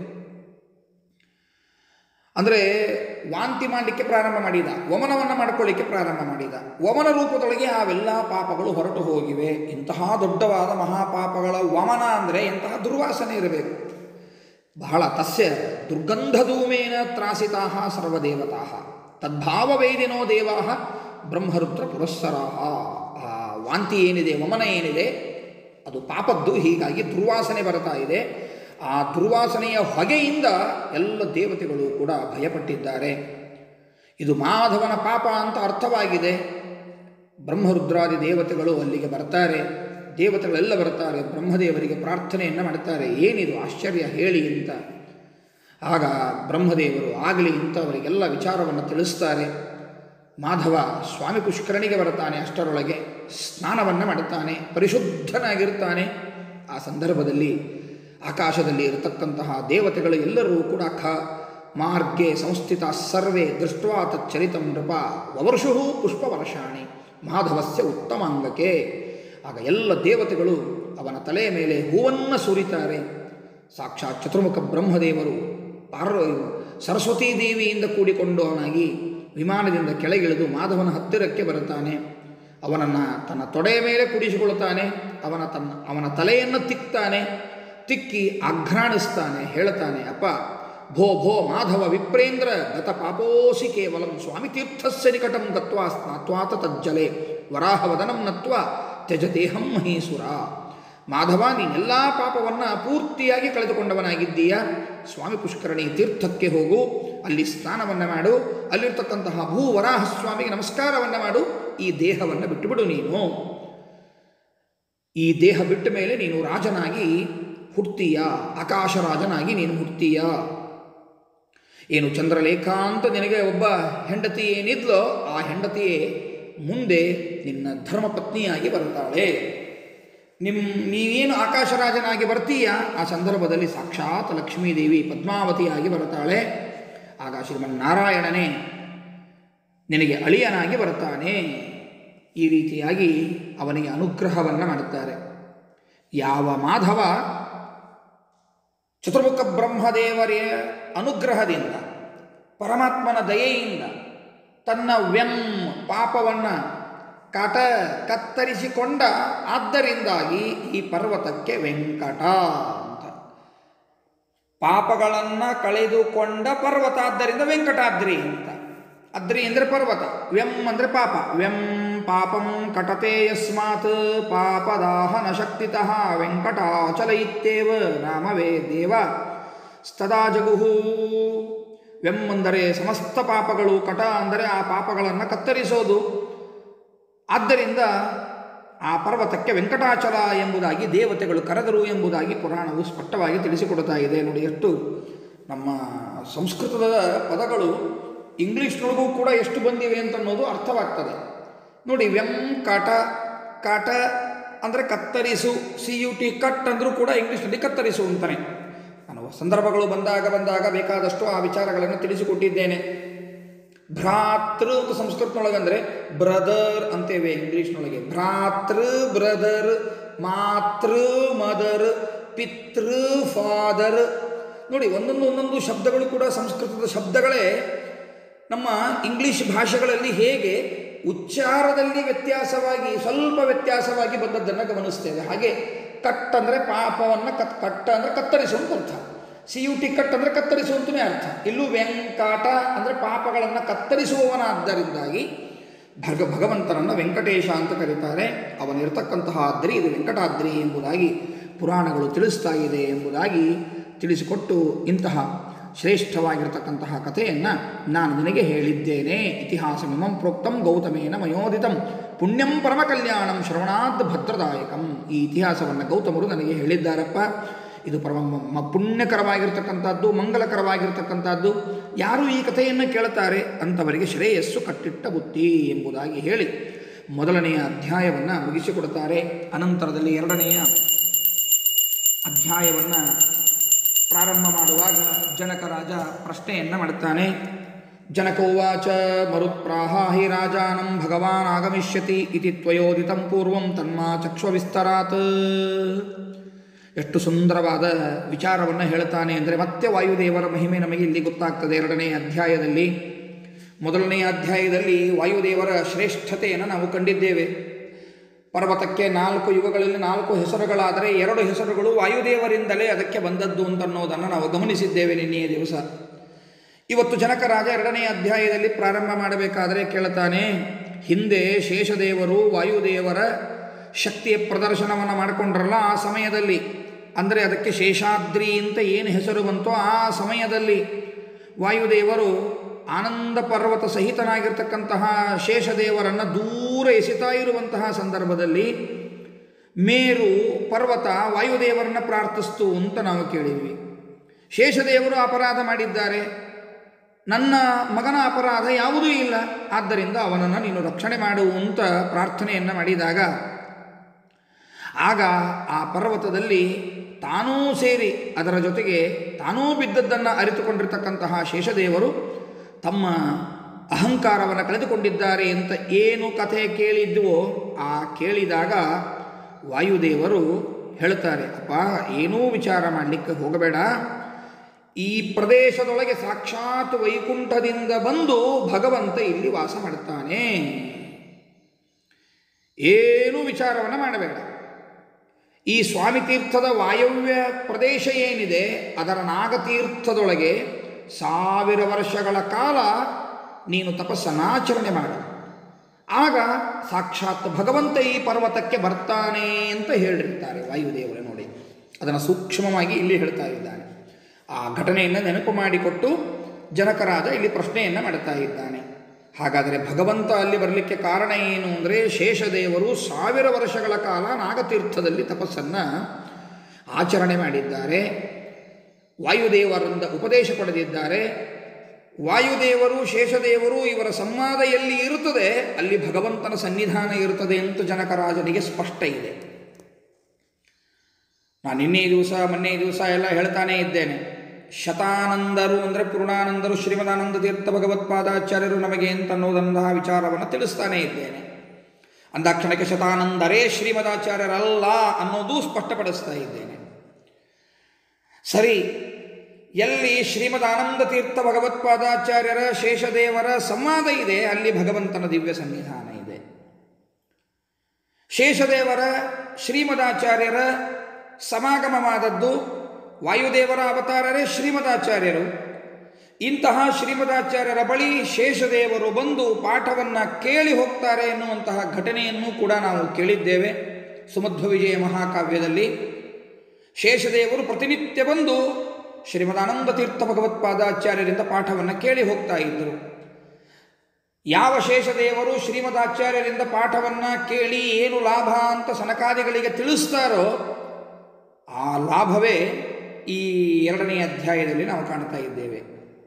[SPEAKER 1] ಅಂದರೆ ವಾಂತಿ ಮಾಡಲಿಕ್ಕೆ ಪ್ರಾರಂಭ ಮಾಡಿದ ವಮನವನ್ನು ಮಾಡಿಕೊಳ್ಳಿಕ್ಕೆ ಪ್ರಾರಂಭ ಮಾಡಿದ ವಮನ ರೂಪದೊಳಗೆ ಅವೆಲ್ಲ ಪಾಪಗಳು ಹೊರಟು ಹೋಗಿವೆ ಇಂತಹ ದೊಡ್ಡವಾದ ಮಹಾಪಾಪಗಳ ವಮನ ಅಂದರೆ ಎಂತಹ ದುರ್ವಾಸನೆ ಇರಬೇಕು ಬಹಳ ತಸ್ಯ ದುರ್ಗಂಧಧೂಮೇನ ತ್ರಾಸಿತಾ ಸರ್ವದೇವತಾ ತದ್ಭಾವವೇದಿನೋ ದೇವಾ ಬ್ರಹ್ಮರುದ್ರ ಪುರಸ್ಸರಾ ಆ ವಾಂತಿ ಏನಿದೆ ವಮನ ಏನಿದೆ ಅದು ಪಾಪದ್ದು ಹೀಗಾಗಿ ದುರ್ವಾಸನೆ ಬರ್ತಾ ಇದೆ ಆ ದುರ್ವಾಸನೆಯ ಹೊಗೆಯಿಂದ ಎಲ್ಲ ದೇವತೆಗಳು ಕೂಡ ಭಯಪಟ್ಟಿದ್ದಾರೆ ಇದು ಮಾಧವನ ಪಾಪ ಅಂತ ಅರ್ಥವಾಗಿದೆ ಬ್ರಹ್ಮರುದ್ರಾದಿ ದೇವತೆಗಳು ಅಲ್ಲಿಗೆ ಬರ್ತಾರೆ ದೇವತೆಗಳೆಲ್ಲ ಬರ್ತಾರೆ ಬ್ರಹ್ಮದೇವರಿಗೆ ಪ್ರಾರ್ಥನೆಯನ್ನು ಮಾಡ್ತಾರೆ ಏನಿದು ಆಶ್ಚರ್ಯ ಹೇಳಿ ಅಂತ ಆಗ ಬ್ರಹ್ಮದೇವರು ಆಗಲಿ ಅಂತ ಅವರಿಗೆಲ್ಲ ವಿಚಾರವನ್ನು ತಿಳಿಸ್ತಾರೆ ಮಾಧವ ಸ್ವಾಮಿ ಪುಷ್ಕರಣಿಗೆ ಬರ್ತಾನೆ ಅಷ್ಟರೊಳಗೆ ಸ್ನಾನವನ್ನು ಮಾಡುತ್ತಾನೆ ಪರಿಶುದ್ಧನಾಗಿರ್ತಾನೆ ಆ ಸಂದರ್ಭದಲ್ಲಿ ಆಕಾಶದಲ್ಲಿ ಇರತಕ್ಕಂತಹ ದೇವತೆಗಳು ಎಲ್ಲರೂ ಕೂಡ ಖ ಮಾರ್ಗೆ ಸಂಸ್ಥಿತ ಸರ್ವೇ ದೃಷ್ಟ್ವಾ ತಚ್ಚರಿತಂ ನೃಪ ವವರ್ಷು ಪುಷ್ಪವರ್ಷಾಣಿ ಮಾಧವಸ್ಯ ಉತ್ತಮಾಂಗಕ್ಕೆ ಆಗ ಎಲ್ಲ ದೇವತೆಗಳು ಅವನ ತಲೆಯ ಮೇಲೆ ಹೂವನ್ನು ಸುರಿತಾರೆ ಸಾಕ್ಷಾತ್ ಚತುರ್ಮುಖ ಬ್ರಹ್ಮದೇವರು ಪಾರ್ವ ಸರಸ್ವತೀ ದೇವಿಯಿಂದ ಕೂಡಿಕೊಂಡು ಅವನಾಗಿ ವಿಮಾನದಿಂದ ಕೆಳಗಿಳಿದು ಮಾಧವನ ಹತ್ತಿರಕ್ಕೆ ಬರುತ್ತಾನೆ ಅವನನ್ನು ತನ್ನ ತೊಡೆಯ ಮೇಲೆ ಕುಡಿಸಿಕೊಳ್ಳುತ್ತಾನೆ ಅವನ ತನ್ನ ಅವನ ತಲೆಯನ್ನು ತಿಕ್ತಾನೆ ತಿಕ್ಕಿ ಆಘ್ರಾಣಿಸ್ತಾನೆ ಹೇಳ್ತಾನೆ ಅಪ್ಪ ಭೋ ಭೋ ಮಾಧವ ವಿಪ್ರೇಂದ್ರ ಗತ ಪಾಪೋಸಿ ಕೇವಲಂ ಸ್ವಾಮಿ ತೀರ್ಥಸ್ಯ ನಿಕಟಂ ಗತ್ವಾ ಸ್ನಾತ್ವಾತ ತಜ್ಜಲೆ ವರಾಹವದನಂ ನತ್ವ ತ್ಯಜದೇಹಂ ಮಹೀಸುರ ಮಾಧವ ನೀನೆಲ್ಲ ಪಾಪವನ್ನು ಪೂರ್ತಿಯಾಗಿ ಕಳೆದುಕೊಂಡವನಾಗಿದ್ದೀಯ ಸ್ವಾಮಿ ಪುಷ್ಕರಣಿ ತೀರ್ಥಕ್ಕೆ ಹೋಗು ಅಲ್ಲಿ ಸ್ನಾನವನ್ನು ಮಾಡು ಅಲ್ಲಿರ್ತಕ್ಕಂತಹ ಭೂ ವರಾಹ ಸ್ವಾಮಿಗೆ ನಮಸ್ಕಾರವನ್ನು ಮಾಡು ಈ ದೇಹವನ್ನು ಬಿಟ್ಟುಬಿಡು ನೀನು ಈ ದೇಹ ಬಿಟ್ಟ ಮೇಲೆ ನೀನು ರಾಜನಾಗಿ ಹುಡ್ತೀಯ ಆಕಾಶರಾಜನಾಗಿ ನೀನು ಹುಡ್ತೀಯ ಏನು ಚಂದ್ರಲೇಖ ಅಂತ ನಿನಗೆ ಒಬ್ಬ ಹೆಂಡತಿ ಏನಿದ್ಲೋ ಆ ಹೆಂಡತಿಯೇ ಮುಂದೆ ನಿನ್ನ ಧರ್ಮಪತ್ನಿಯಾಗಿ ಬರ್ತಾಳೆ ನಿಮ್ಮ ನೀವೇನು ಆಕಾಶರಾಜನಾಗಿ ಬರ್ತೀಯ ಆ ಸಂದರ್ಭದಲ್ಲಿ ಸಾಕ್ಷಾತ್ ಲಕ್ಷ್ಮೀದೇವಿ ಪದ್ಮಾವತಿಯಾಗಿ ಬರ್ತಾಳೆ ಆಗ ಶ್ರೀಮನ್ನಾರಾಯಣನೇ ನಿನಗೆ ಅಳಿಯನಾಗಿ ಬರ್ತಾನೆ ಈ ರೀತಿಯಾಗಿ ಅವನಿಗೆ ಅನುಗ್ರಹವನ್ನು ಮಾಡುತ್ತಾರೆ ಯಾವ ಮಾಧವ ಚತುರ್ಮುಖ ಬ್ರಹ್ಮದೇವರ ಅನುಗ್ರಹದಿಂದ ಪರಮಾತ್ಮನ ದಯೆಯಿಂದ ತನ್ನ ವ್ಯಂ ಪಾಪವನ್ನು ಕಟ ಕತ್ತರಿಸಿಕೊಂಡ ಆದ್ದರಿಂದಾಗಿ ಈ ಪರ್ವತಕ್ಕೆ ವೆಂಕಟ ಅಂತ ಪಾಪಗಳನ್ನು ಕಳೆದುಕೊಂಡ ಪರ್ವತ ಆದ್ದರಿಂದ ವೆಂಕಟಾದ್ರಿ ಅಂತ ಅದ್ರಿ ಅಂದರೆ ಪರ್ವತ ವ್ಯಂ ಅಂದರೆ ಪಾಪ ವ್ಯಂ ಪಾಪಂ ಕಟತೆ ಯಸ್ಮಾತ್ ಪಾಪದಾಹನ ಶಕ್ತಿತಃ ವೆಂಕಟಾಚಲ ಇತ್ಯೇವ ನಾಮವೇ ದೇವ ಸ್ತದಾ ಜಗುಹು ವ್ಯಂ ಅಂದರೆ ಸಮಸ್ತ ಪಾಪಗಳು ಕಟ ಅಂದರೆ ಆ ಪಾಪಗಳನ್ನು ಕತ್ತರಿಸೋದು ಆದ್ದರಿಂದ ಆ ಪರ್ವತಕ್ಕೆ ವೆಂಕಟಾಚಲ ಎಂಬುದಾಗಿ ದೇವತೆಗಳು ಕರೆದರು ಎಂಬುದಾಗಿ ಪುರಾಣವು ಸ್ಪಷ್ಟವಾಗಿ ತಿಳಿಸಿಕೊಡ್ತಾ ಇದೆ ನೋಡಿ ಎಷ್ಟು ನಮ್ಮ ಸಂಸ್ಕೃತದ ಪದಗಳು ಇಂಗ್ಲೀಷ್ನೊಳಗೂ ಕೂಡ ಎಷ್ಟು ಬಂದಿವೆ ಅಂತ ಅನ್ನೋದು ಅರ್ಥವಾಗ್ತದೆ ನೋಡಿ ವ್ಯಂ ಕಾಟ ಕಾಟ ಅಂದರೆ ಕತ್ತರಿಸು ಸಿ ಯು ಟಿ ಕಟ್ ಅಂದರೂ ಕೂಡ ಇಂಗ್ಲೀಷ್ನಲ್ಲಿ ಕತ್ತರಿಸು ಅಂತಾನೆ ನಾನು ಸಂದರ್ಭಗಳು ಬಂದಾಗ ಬಂದಾಗ ಬೇಕಾದಷ್ಟು ಆ ವಿಚಾರಗಳನ್ನು ತಿಳಿಸಿಕೊಟ್ಟಿದ್ದೇನೆ ಭ್ರಾತೃ ಅಂತ ಸಂಸ್ಕೃತನೊಳಗೆ ಅಂದರೆ ಬ್ರದರ್ ಅಂತೇವೆ ಇಂಗ್ಲೀಷ್ನೊಳಗೆ ಭ್ರಾತೃ ಬ್ರದರ್ ಮಾತೃ ಮದರ್ ಪಿತೃ ಫಾದರ್ ನೋಡಿ ಒಂದೊಂದು ಒಂದೊಂದು ಶಬ್ದಗಳು ಕೂಡ ಸಂಸ್ಕೃತದ ಶಬ್ದಗಳೇ ನಮ್ಮ ಇಂಗ್ಲಿಷ್ ಭಾಷೆಗಳಲ್ಲಿ ಹೇಗೆ ಉಚ್ಚಾರದಲ್ಲಿ ವ್ಯತ್ಯಾಸವಾಗಿ ಸ್ವಲ್ಪ ವ್ಯತ್ಯಾಸವಾಗಿ ಬಂದದ್ದನ್ನು ಗಮನಿಸ್ತೇವೆ ಹಾಗೆ ಕಟ್ ಅಂದರೆ ಪಾಪವನ್ನು ಕತ್ ಕಟ್ಟ ಅಂದರೆ ಕತ್ತರಿಸುವಂತ ಅರ್ಥ ಸಿ ಯು ಟಿ ಕಟ್ ಅಂದರೆ ಕತ್ತರಿಸುವಂತನೇ ಅರ್ಥ ಇಲ್ಲೂ ವೆಂಕಾಟ ಅಂದರೆ ಪಾಪಗಳನ್ನು ಕತ್ತರಿಸುವವನಾದ್ದರಿಂದಾಗಿ ಭಗ ಭಗವಂತನನ್ನು ವೆಂಕಟೇಶ ಅಂತ ಕರೀತಾರೆ ಅವನಿರ್ತಕ್ಕಂತಹ ಆದ್ರಿ ಇದು ವೆಂಕಟಾದ್ರಿ ಎಂಬುದಾಗಿ ಪುರಾಣಗಳು ತಿಳಿಸ್ತಾ ಇದೆ ಎಂಬುದಾಗಿ ತಿಳಿಸಿಕೊಟ್ಟು ಇಂತಹ ಶ್ರೇಷ್ಠವಾಗಿರತಕ್ಕಂತಹ ಕಥೆಯನ್ನು ನಾನು ನಿನಗೆ ಹೇಳಿದ್ದೇನೆ ಇತಿಹಾಸ ಮಿಮಂ ಪ್ರೋಕ್ತಂ ಗೌತಮೇನ ಮಯೋದಿತಂ ಪುಣ್ಯಂ ಪರಮ ಕಲ್ಯಾಣಂ ಶ್ರವಣಾತ್ ಭದ್ರದಾಯಕಂ ಈ ಇತಿಹಾಸವನ್ನು ಗೌತಮರು ನನಗೆ ಹೇಳಿದ್ದಾರಪ್ಪ ಇದು ಪರಮ ಮ- ಪುಣ್ಯಕರವಾಗಿರ್ತಕ್ಕಂಥದ್ದು ಮಂಗಲಕರವಾಗಿರ್ತಕ್ಕಂಥದ್ದು ಯಾರು ಈ ಕಥೆಯನ್ನು ಕೇಳುತ್ತಾರೆ ಅಂಥವರಿಗೆ ಶ್ರೇಯಸ್ಸು ಕಟ್ಟಿಟ್ಟ ಬುತ್ತಿ ಎಂಬುದಾಗಿ ಹೇಳಿ ಮೊದಲನೆಯ ಅಧ್ಯಾಯವನ್ನು ಮುಗಿಸಿಕೊಡುತ್ತಾರೆ ಅನಂತರದಲ್ಲಿ ಎರಡನೆಯ ಅಧ್ಯಾಯವನ್ನು ಪ್ರಾರಂಭ ಮಾಡುವಾಗ ಜನಕ ರಾಜ ಪ್ರಶ್ನೆಯನ್ನು ಮಾಡುತ್ತಾನೆ ಜನಕೋವಾಚ ಮರುತ್ಪ್ರಾಹ ಹಿ ರಾಜಾನಂ ಭಗವಾನ್ ಆಗಮಿಷ್ಯತಿ ಇತಿ ತ್ವಯೋದಿತಂ ಪೂರ್ವಂ ತನ್ಮಾ ಚಕ್ಷುವಿಸ್ತರಾತ್ ಎಷ್ಟು ಸುಂದರವಾದ ವಿಚಾರವನ್ನು ಹೇಳ್ತಾನೆ ಅಂದರೆ ಮತ್ತೆ ವಾಯುದೇವರ ಮಹಿಮೆ ನಮಗೆ ಇಲ್ಲಿ ಗೊತ್ತಾಗ್ತದೆ ಎರಡನೇ ಅಧ್ಯಾಯದಲ್ಲಿ ಮೊದಲನೆಯ ಅಧ್ಯಾಯದಲ್ಲಿ ವಾಯುದೇವರ ಶ್ರೇಷ್ಠತೆಯನ್ನು ನಾವು ಕಂಡಿದ್ದೇವೆ ಪರ್ವತಕ್ಕೆ ನಾಲ್ಕು ಯುಗಗಳಲ್ಲಿ ನಾಲ್ಕು ಹೆಸರುಗಳಾದರೆ ಎರಡು ಹೆಸರುಗಳು ವಾಯುದೇವರಿಂದಲೇ ಅದಕ್ಕೆ ಬಂದದ್ದು ಅಂತನ್ನೋದನ್ನು ನಾವು ಗಮನಿಸಿದ್ದೇವೆ ನಿನ್ನೆಯ ದಿವಸ ಇವತ್ತು ಜನಕ ರಾಜ ಎರಡನೇ ಅಧ್ಯಾಯದಲ್ಲಿ ಪ್ರಾರಂಭ ಮಾಡಬೇಕಾದರೆ ಕೇಳ್ತಾನೆ ಹಿಂದೆ ಶೇಷದೇವರು ವಾಯುದೇವರ ಶಕ್ತಿಯ ಪ್ರದರ್ಶನವನ್ನು ಮಾಡಿಕೊಂಡ್ರಲ್ಲ ಆ ಸಮಯದಲ್ಲಿ ಅಂದರೆ ಅದಕ್ಕೆ ಶೇಷಾದ್ರಿ ಅಂತ ಏನು ಹೆಸರು ಬಂತೋ ಆ ಸಮಯದಲ್ಲಿ ವಾಯುದೇವರು ಆನಂದ ಪರ್ವತ ಸಹಿತನಾಗಿರ್ತಕ್ಕಂತಹ ಶೇಷದೇವರನ್ನು ದೂರ ಎಸಿತಾ ಇರುವಂತಹ ಸಂದರ್ಭದಲ್ಲಿ ಮೇರು ಪರ್ವತ ವಾಯುದೇವರನ್ನು ಪ್ರಾರ್ಥಿಸ್ತು ಅಂತ ನಾವು ಕೇಳಿದ್ವಿ ಶೇಷದೇವರು ಅಪರಾಧ ಮಾಡಿದ್ದಾರೆ ನನ್ನ ಮಗನ ಅಪರಾಧ ಯಾವುದೂ ಇಲ್ಲ ಆದ್ದರಿಂದ ಅವನನ್ನು ನೀನು ರಕ್ಷಣೆ ಮಾಡು ಅಂತ ಪ್ರಾರ್ಥನೆಯನ್ನು ಮಾಡಿದಾಗ ಆಗ ಆ ಪರ್ವತದಲ್ಲಿ ತಾನೂ ಸೇರಿ ಅದರ ಜೊತೆಗೆ ತಾನೂ ಬಿದ್ದದ್ದನ್ನು ಅರಿತುಕೊಂಡಿರ್ತಕ್ಕಂತಹ ಶೇಷದೇವರು ತಮ್ಮ ಅಹಂಕಾರವನ್ನು ಕಳೆದುಕೊಂಡಿದ್ದಾರೆ ಅಂತ ಏನು ಕಥೆ ಕೇಳಿದ್ವೋ ಆ ಕೇಳಿದಾಗ ವಾಯುದೇವರು ಹೇಳ್ತಾರೆ ಅಪ್ಪ ಏನೂ ವಿಚಾರ ಮಾಡಲಿಕ್ಕೆ ಹೋಗಬೇಡ ಈ ಪ್ರದೇಶದೊಳಗೆ ಸಾಕ್ಷಾತ್ ವೈಕುಂಠದಿಂದ ಬಂದು ಭಗವಂತ ಇಲ್ಲಿ ವಾಸ ಮಾಡುತ್ತಾನೆ ಏನೂ ವಿಚಾರವನ್ನು ಮಾಡಬೇಡ ಈ ಸ್ವಾಮಿ ತೀರ್ಥದ ವಾಯವ್ಯ ಪ್ರದೇಶ ಏನಿದೆ ಅದರ ನಾಗತೀರ್ಥದೊಳಗೆ ಸಾವಿರ ವರ್ಷಗಳ ಕಾಲ ನೀನು ತಪಸ್ಸನ್ನಾಚರಣೆ ಮಾಡು ಆಗ ಸಾಕ್ಷಾತ್ ಭಗವಂತ ಈ ಪರ್ವತಕ್ಕೆ ಬರ್ತಾನೆ ಅಂತ ಹೇಳಿರ್ತಾರೆ ವಾಯುದೇವರು ನೋಡಿ ಅದನ್ನು ಸೂಕ್ಷ್ಮವಾಗಿ ಇಲ್ಲಿ ಹೇಳ್ತಾ ಇದ್ದಾನೆ ಆ ಘಟನೆಯನ್ನು ನೆನಪು ಮಾಡಿಕೊಟ್ಟು ಜನಕರಾಜ ಇಲ್ಲಿ ಪ್ರಶ್ನೆಯನ್ನು ಮಾಡ್ತಾ ಇದ್ದಾನೆ ಹಾಗಾದರೆ ಭಗವಂತ ಅಲ್ಲಿ ಬರಲಿಕ್ಕೆ ಕಾರಣ ಏನು ಅಂದರೆ ಶೇಷದೇವರು ಸಾವಿರ ವರ್ಷಗಳ ಕಾಲ ನಾಗತೀರ್ಥದಲ್ಲಿ ತಪಸ್ಸನ್ನು ಆಚರಣೆ ಮಾಡಿದ್ದಾರೆ ವಾಯುದೇವರಿಂದ ಉಪದೇಶ ಪಡೆದಿದ್ದಾರೆ ವಾಯುದೇವರು ಶೇಷದೇವರು ಇವರ ಸಂವಾದ ಎಲ್ಲಿ ಇರುತ್ತದೆ ಅಲ್ಲಿ ಭಗವಂತನ ಸನ್ನಿಧಾನ ಇರುತ್ತದೆ ಅಂತ ಜನಕರಾಜನಿಗೆ ಸ್ಪಷ್ಟ ಇದೆ ನಾನು ನಿನ್ನೆ ದಿವಸ ಮೊನ್ನೆ ದಿವಸ ಎಲ್ಲ ಹೇಳ್ತಾನೇ ಇದ್ದೇನೆ ಶತಾನಂದರು ಅಂದರೆ ಪೂರ್ಣಾನಂದರು ಶ್ರೀಮದಾನಂದ ತೀರ್ಥ ಭಗವತ್ಪಾದಾಚಾರ್ಯರು ನಮಗೆ ಅಂತ ಅನ್ನೋದಂತಹ ವಿಚಾರವನ್ನು ತಿಳಿಸ್ತಾನೇ ಇದ್ದೇನೆ ಅಂದಾಕ್ಷಣಕ್ಕೆ ಶತಾನಂದರೇ ಶ್ರೀಮದಾಚಾರ್ಯರಲ್ಲ ಅನ್ನೋದು ಸ್ಪಷ್ಟಪಡಿಸ್ತಾ ಇದ್ದೇನೆ ಸರಿ ಎಲ್ಲಿ ಶ್ರೀಮದ್ ಆನಂದ ತೀರ್ಥ ಭಗವತ್ಪಾದಾಚಾರ್ಯರ ಶೇಷದೇವರ ಸಂವಾದ ಇದೆ ಅಲ್ಲಿ ಭಗವಂತನ ದಿವ್ಯ ಸನ್ನಿಧಾನ ಇದೆ ಶೇಷದೇವರ ಶ್ರೀಮದಾಚಾರ್ಯರ ಸಮಾಗಮವಾದದ್ದು ವಾಯುದೇವರ ಅವತಾರರೇ ಶ್ರೀಮದಾಚಾರ್ಯರು ಇಂತಹ ಶ್ರೀಮದಾಚಾರ್ಯರ ಬಳಿ ಶೇಷದೇವರು ಬಂದು ಪಾಠವನ್ನು ಕೇಳಿ ಹೋಗ್ತಾರೆ ಎನ್ನುವಂತಹ ಘಟನೆಯನ್ನು ಕೂಡ ನಾವು ಕೇಳಿದ್ದೇವೆ ಸುಮಧ್ವ ವಿಜಯ ಮಹಾಕಾವ್ಯದಲ್ಲಿ ಶೇಷದೇವರು ಪ್ರತಿನಿತ್ಯ ಬಂದು ಶ್ರೀಮದಾನಂದ ತೀರ್ಥ ಭಗವತ್ಪಾದಾಚಾರ್ಯರಿಂದ ಪಾಠವನ್ನು ಕೇಳಿ ಹೋಗ್ತಾ ಇದ್ದರು ಯಾವ ಶೇಷದೇವರು ಶ್ರೀಮದಾಚಾರ್ಯರಿಂದ ಪಾಠವನ್ನು ಕೇಳಿ ಏನು ಲಾಭ ಅಂತ ಸನಕಾದಿಗಳಿಗೆ ತಿಳಿಸ್ತಾರೋ ಆ ಲಾಭವೇ ಈ ಎರಡನೇ ಅಧ್ಯಾಯದಲ್ಲಿ ನಾವು ಕಾಣ್ತಾ ಇದ್ದೇವೆ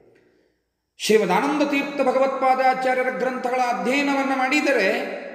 [SPEAKER 1] ಶ್ರೀಮದಾನಂದ ತೀರ್ಥ ಭಗವತ್ಪಾದಾಚಾರ್ಯರ ಗ್ರಂಥಗಳ ಅಧ್ಯಯನವನ್ನು ಮಾಡಿದರೆ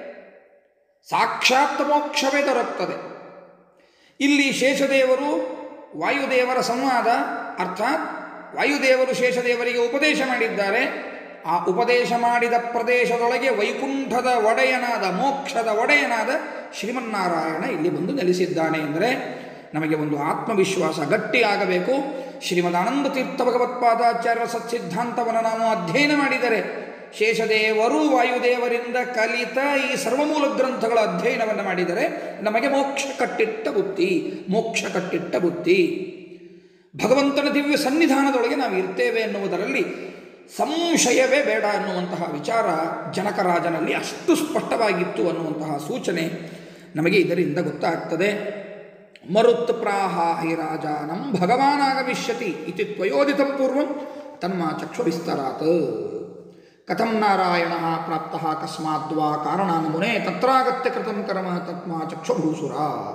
[SPEAKER 1] ಸಾಕ್ಷಾತ್ ಮೋಕ್ಷವೇ ದೊರಕ್ತದೆ ಇಲ್ಲಿ ಶೇಷದೇವರು ವಾಯುದೇವರ ಸಂವಾದ ಅರ್ಥಾತ್ ವಾಯುದೇವರು ಶೇಷದೇವರಿಗೆ ಉಪದೇಶ ಮಾಡಿದ್ದಾರೆ ಆ ಉಪದೇಶ ಮಾಡಿದ ಪ್ರದೇಶದೊಳಗೆ ವೈಕುಂಠದ ಒಡೆಯನಾದ ಮೋಕ್ಷದ ಒಡೆಯನಾದ ಶ್ರೀಮನ್ನಾರಾಯಣ ಇಲ್ಲಿ ಬಂದು ನೆಲೆಸಿದ್ದಾನೆ ಅಂದರೆ ನಮಗೆ ಒಂದು ಆತ್ಮವಿಶ್ವಾಸ ಗಟ್ಟಿಯಾಗಬೇಕು ಶ್ರೀಮದಾನಂದ ತೀರ್ಥ ಭಗವತ್ಪಾದಾಚಾರ್ಯರ ಸತ್ಸಿದ್ಧಾಂತವನ್ನು ನಾವು ಅಧ್ಯಯನ ಮಾಡಿದರೆ ಶೇಷದೇವರು ವಾಯುದೇವರಿಂದ ಕಲಿತ ಈ ಸರ್ವಮೂಲ ಗ್ರಂಥಗಳ ಅಧ್ಯಯನವನ್ನು ಮಾಡಿದರೆ ನಮಗೆ ಮೋಕ್ಷ ಕಟ್ಟಿಟ್ಟ ಬುದ್ಧಿ ಮೋಕ್ಷ ಕಟ್ಟಿಟ್ಟ ಬುದ್ಧಿ ಭಗವಂತನ ದಿವ್ಯ ಸನ್ನಿಧಾನದೊಳಗೆ ನಾವು ಇರ್ತೇವೆ ಎನ್ನುವುದರಲ್ಲಿ ಸಂಶಯವೇ ಬೇಡ ಅನ್ನುವಂತಹ ವಿಚಾರ ಜನಕರಾಜನಲ್ಲಿ ಅಷ್ಟು ಸ್ಪಷ್ಟವಾಗಿತ್ತು ಅನ್ನುವಂತಹ ಸೂಚನೆ ನಮಗೆ ಇದರಿಂದ ಗೊತ್ತಾಗ್ತದೆ ಮರುತ್ ಪ್ರಾಹ ಹಿ ರಾಜಾನಂ ಭಗವಾನಾಗಮಿಷ್ಯತಿ ಇತಿ ತ್ವಯೋದಿತಂ ಪೂರ್ವಂ ತನ್ಮ ಚಕ್ಷು ವಿಸ್ತರಾತ್ ಕಥಂ ನಾರಾಯಣ ಪ್ರಾಪ್ತ ಕಸ್ಮಾದ್ವಾ ಕಾರಣಾನುಮುನೆ ತತ್ರಾಗತ್ಯ ಕೃತಂ ಕರ್ಮ ತತ್ಮ ಚಕ್ಷುಭೂಸುರ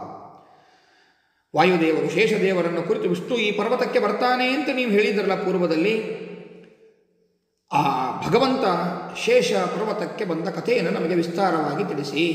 [SPEAKER 1] ವಾಯುದೇವರು ಶೇಷದೇವರನ್ನು ಕುರಿತು ವಿಷ್ಣು ಈ ಪರ್ವತಕ್ಕೆ ಬರ್ತಾನೆ ಅಂತ ನೀವು ಹೇಳಿದ್ರಲ್ಲ ಪೂರ್ವದಲ್ಲಿ ಆ ಭಗವಂತ ಶೇಷ ಪರ್ವತಕ್ಕೆ ಬಂದ ಕಥೆಯನ್ನು ನಮಗೆ ವಿಸ್ತಾರವಾಗಿ ತಿಳಿಸಿ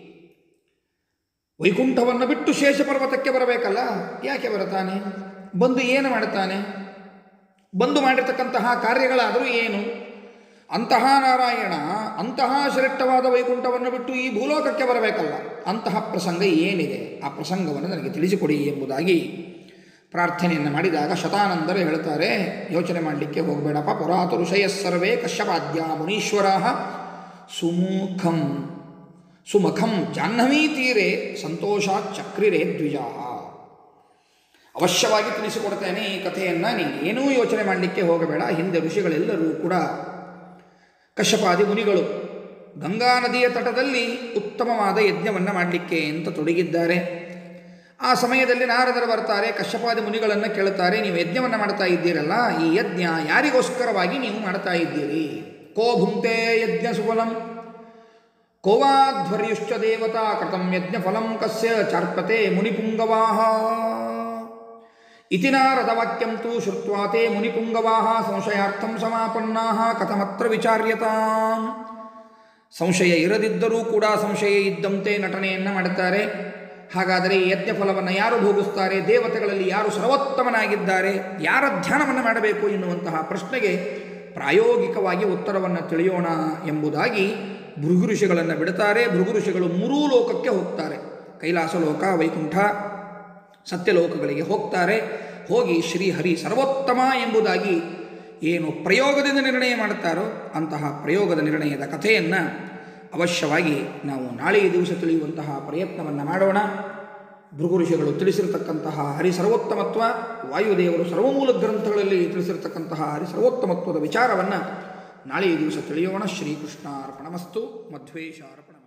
[SPEAKER 1] ವೈಕುಂಠವನ್ನು ಬಿಟ್ಟು ಶೇಷ ಪರ್ವತಕ್ಕೆ ಬರಬೇಕಲ್ಲ ಯಾಕೆ ಬರುತ್ತಾನೆ ಬಂದು ಏನು ಮಾಡುತ್ತಾನೆ ಬಂದು ಮಾಡಿರ್ತಕ್ಕಂತಹ ಕಾರ್ಯಗಳಾದರೂ ಏನು ಅಂತಹ ನಾರಾಯಣ ಅಂತಹ ಶ್ರೇಷ್ಠವಾದ ವೈಕುಂಠವನ್ನು ಬಿಟ್ಟು ಈ ಭೂಲೋಕಕ್ಕೆ ಬರಬೇಕಲ್ಲ ಅಂತಹ ಪ್ರಸಂಗ ಏನಿದೆ ಆ ಪ್ರಸಂಗವನ್ನು ನನಗೆ ತಿಳಿಸಿಕೊಡಿ ಎಂಬುದಾಗಿ ಪ್ರಾರ್ಥನೆಯನ್ನು ಮಾಡಿದಾಗ ಶತಾನಂದರು ಹೇಳ್ತಾರೆ ಯೋಚನೆ ಮಾಡಲಿಕ್ಕೆ ಹೋಗಬೇಡಪ್ಪ ಪುರಾತು ಋಷಯ ಸರ್ವೇ ಕಶ್ಯಪಾದ್ಯ ಮುನೀಶ್ವರ ಸುಮುಖಂ ಸುಮಖಂ ಜಾಹ್ನವೀ ತೀರೆ ಸಂತೋಷ ಚಕ್ರಿರೇ ದ್ವಿಜಾ ಅವಶ್ಯವಾಗಿ ತಿಳಿಸಿಕೊಡ್ತೇನೆ ಈ ಕಥೆಯನ್ನು ನೀನು ಏನೂ ಯೋಚನೆ ಮಾಡಲಿಕ್ಕೆ ಹೋಗಬೇಡ ಹಿಂದೆ ಋಷಿಗಳೆಲ್ಲರೂ ಕೂಡ ಕಶ್ಯಪಾದಿ ಮುನಿಗಳು ಗಂಗಾ ನದಿಯ ತಟದಲ್ಲಿ ಉತ್ತಮವಾದ ಯಜ್ಞವನ್ನು ಮಾಡಲಿಕ್ಕೆ ಅಂತ ತೊಡಗಿದ್ದಾರೆ ಆ ಸಮಯದಲ್ಲಿ ನಾರದರು ಬರ್ತಾರೆ ಕಶ್ಯಪಾದಿ ಮುನಿಗಳನ್ನು ಕೇಳುತ್ತಾರೆ ನೀವು ಯಜ್ಞವನ್ನು ಮಾಡ್ತಾ ಇದ್ದೀರಲ್ಲ ಈ ಯಜ್ಞ ಯಾರಿಗೋಸ್ಕರವಾಗಿ ನೀವು ಮಾಡ್ತಾ ಇದ್ದೀರಿ ಕೋ ಭುಂಕ್ತೆ ಯಜ್ಞ ಸುಫಲಂ ಕೋವಾಧ್ವರ್ಯುಶ್ಚ ದೇವತಾ ಕೃತಂ ಯಜ್ಞ ಫಲಂ ಕಸ್ಯ ಚಾರ್ಪತೆ ಮುನಿಪುಂಗವಾಹ ಇತಿ ನಾರದವಾಕ್ಯಂ ತು ಶ್ರುತ್ವಾ ತೇ ಮುನಿಪುಂಗವಾಹ ಸಂಶಯಾರ್ಥಂ ಸಮಾಪನ್ನಾಹ ಕಥಮತ್ರ ವಿಚಾರ್ಯತಾಂ ಸಂಶಯ ಇರದಿದ್ದರೂ ಕೂಡ ಸಂಶಯ ಇದ್ದಂತೆ ನಟನೆಯನ್ನು ಮಾಡುತ್ತಾರೆ ಹಾಗಾದರೆ ಈ ಯಜ್ಞ ಫಲವನ್ನು ಯಾರು ಭೋಗಿಸ್ತಾರೆ ದೇವತೆಗಳಲ್ಲಿ ಯಾರು ಸರ್ವೋತ್ತಮನಾಗಿದ್ದಾರೆ ಯಾರ ಧ್ಯಾನವನ್ನು ಮಾಡಬೇಕು ಎನ್ನುವಂತಹ ಪ್ರಶ್ನೆಗೆ ಪ್ರಾಯೋಗಿಕವಾಗಿ ಉತ್ತರವನ್ನು ತಿಳಿಯೋಣ ಎಂಬುದಾಗಿ ಭೃಗು ಋಷಿಗಳನ್ನು ಬಿಡುತ್ತಾರೆ ಭೃಗು ಋಷಿಗಳು ಮೂರೂ ಲೋಕಕ್ಕೆ ಹೋಗ್ತಾರೆ ಕೈಲಾಸ ಲೋಕ ವೈಕುಂಠ ಸತ್ಯಲೋಕಗಳಿಗೆ ಹೋಗ್ತಾರೆ ಹೋಗಿ ಶ್ರೀಹರಿ ಸರ್ವೋತ್ತಮ ಎಂಬುದಾಗಿ ಏನು ಪ್ರಯೋಗದಿಂದ ನಿರ್ಣಯ ಮಾಡುತ್ತಾರೋ ಅಂತಹ ಪ್ರಯೋಗದ ನಿರ್ಣಯದ ಕಥೆಯನ್ನು ಅವಶ್ಯವಾಗಿ ನಾವು ನಾಳೆಯ ದಿವಸ ತಿಳಿಯುವಂತಹ ಪ್ರಯತ್ನವನ್ನು ಮಾಡೋಣ ಭೃಗು ಋಷಿಗಳು ತಿಳಿಸಿರತಕ್ಕಂತಹ ಹರಿ ಸರ್ವೋತ್ತಮತ್ವ ವಾಯುದೇವರು ಸರ್ವಮೂಲ ಗ್ರಂಥಗಳಲ್ಲಿ ತಿಳಿಸಿರತಕ್ಕಂತಹ ಹರಿ ಸರ್ವೋತ್ತಮತ್ವದ ವಿಚಾರವನ್ನು ನಾಳೆ ಈ ದಿವಸ ತಿಳಿಯೋಣ ಶ್ರೀಕೃಷ್ಣಾರ್ಪಣಮಸ್ತು ಮಧ್ವೇಶಾರ್ಪಣ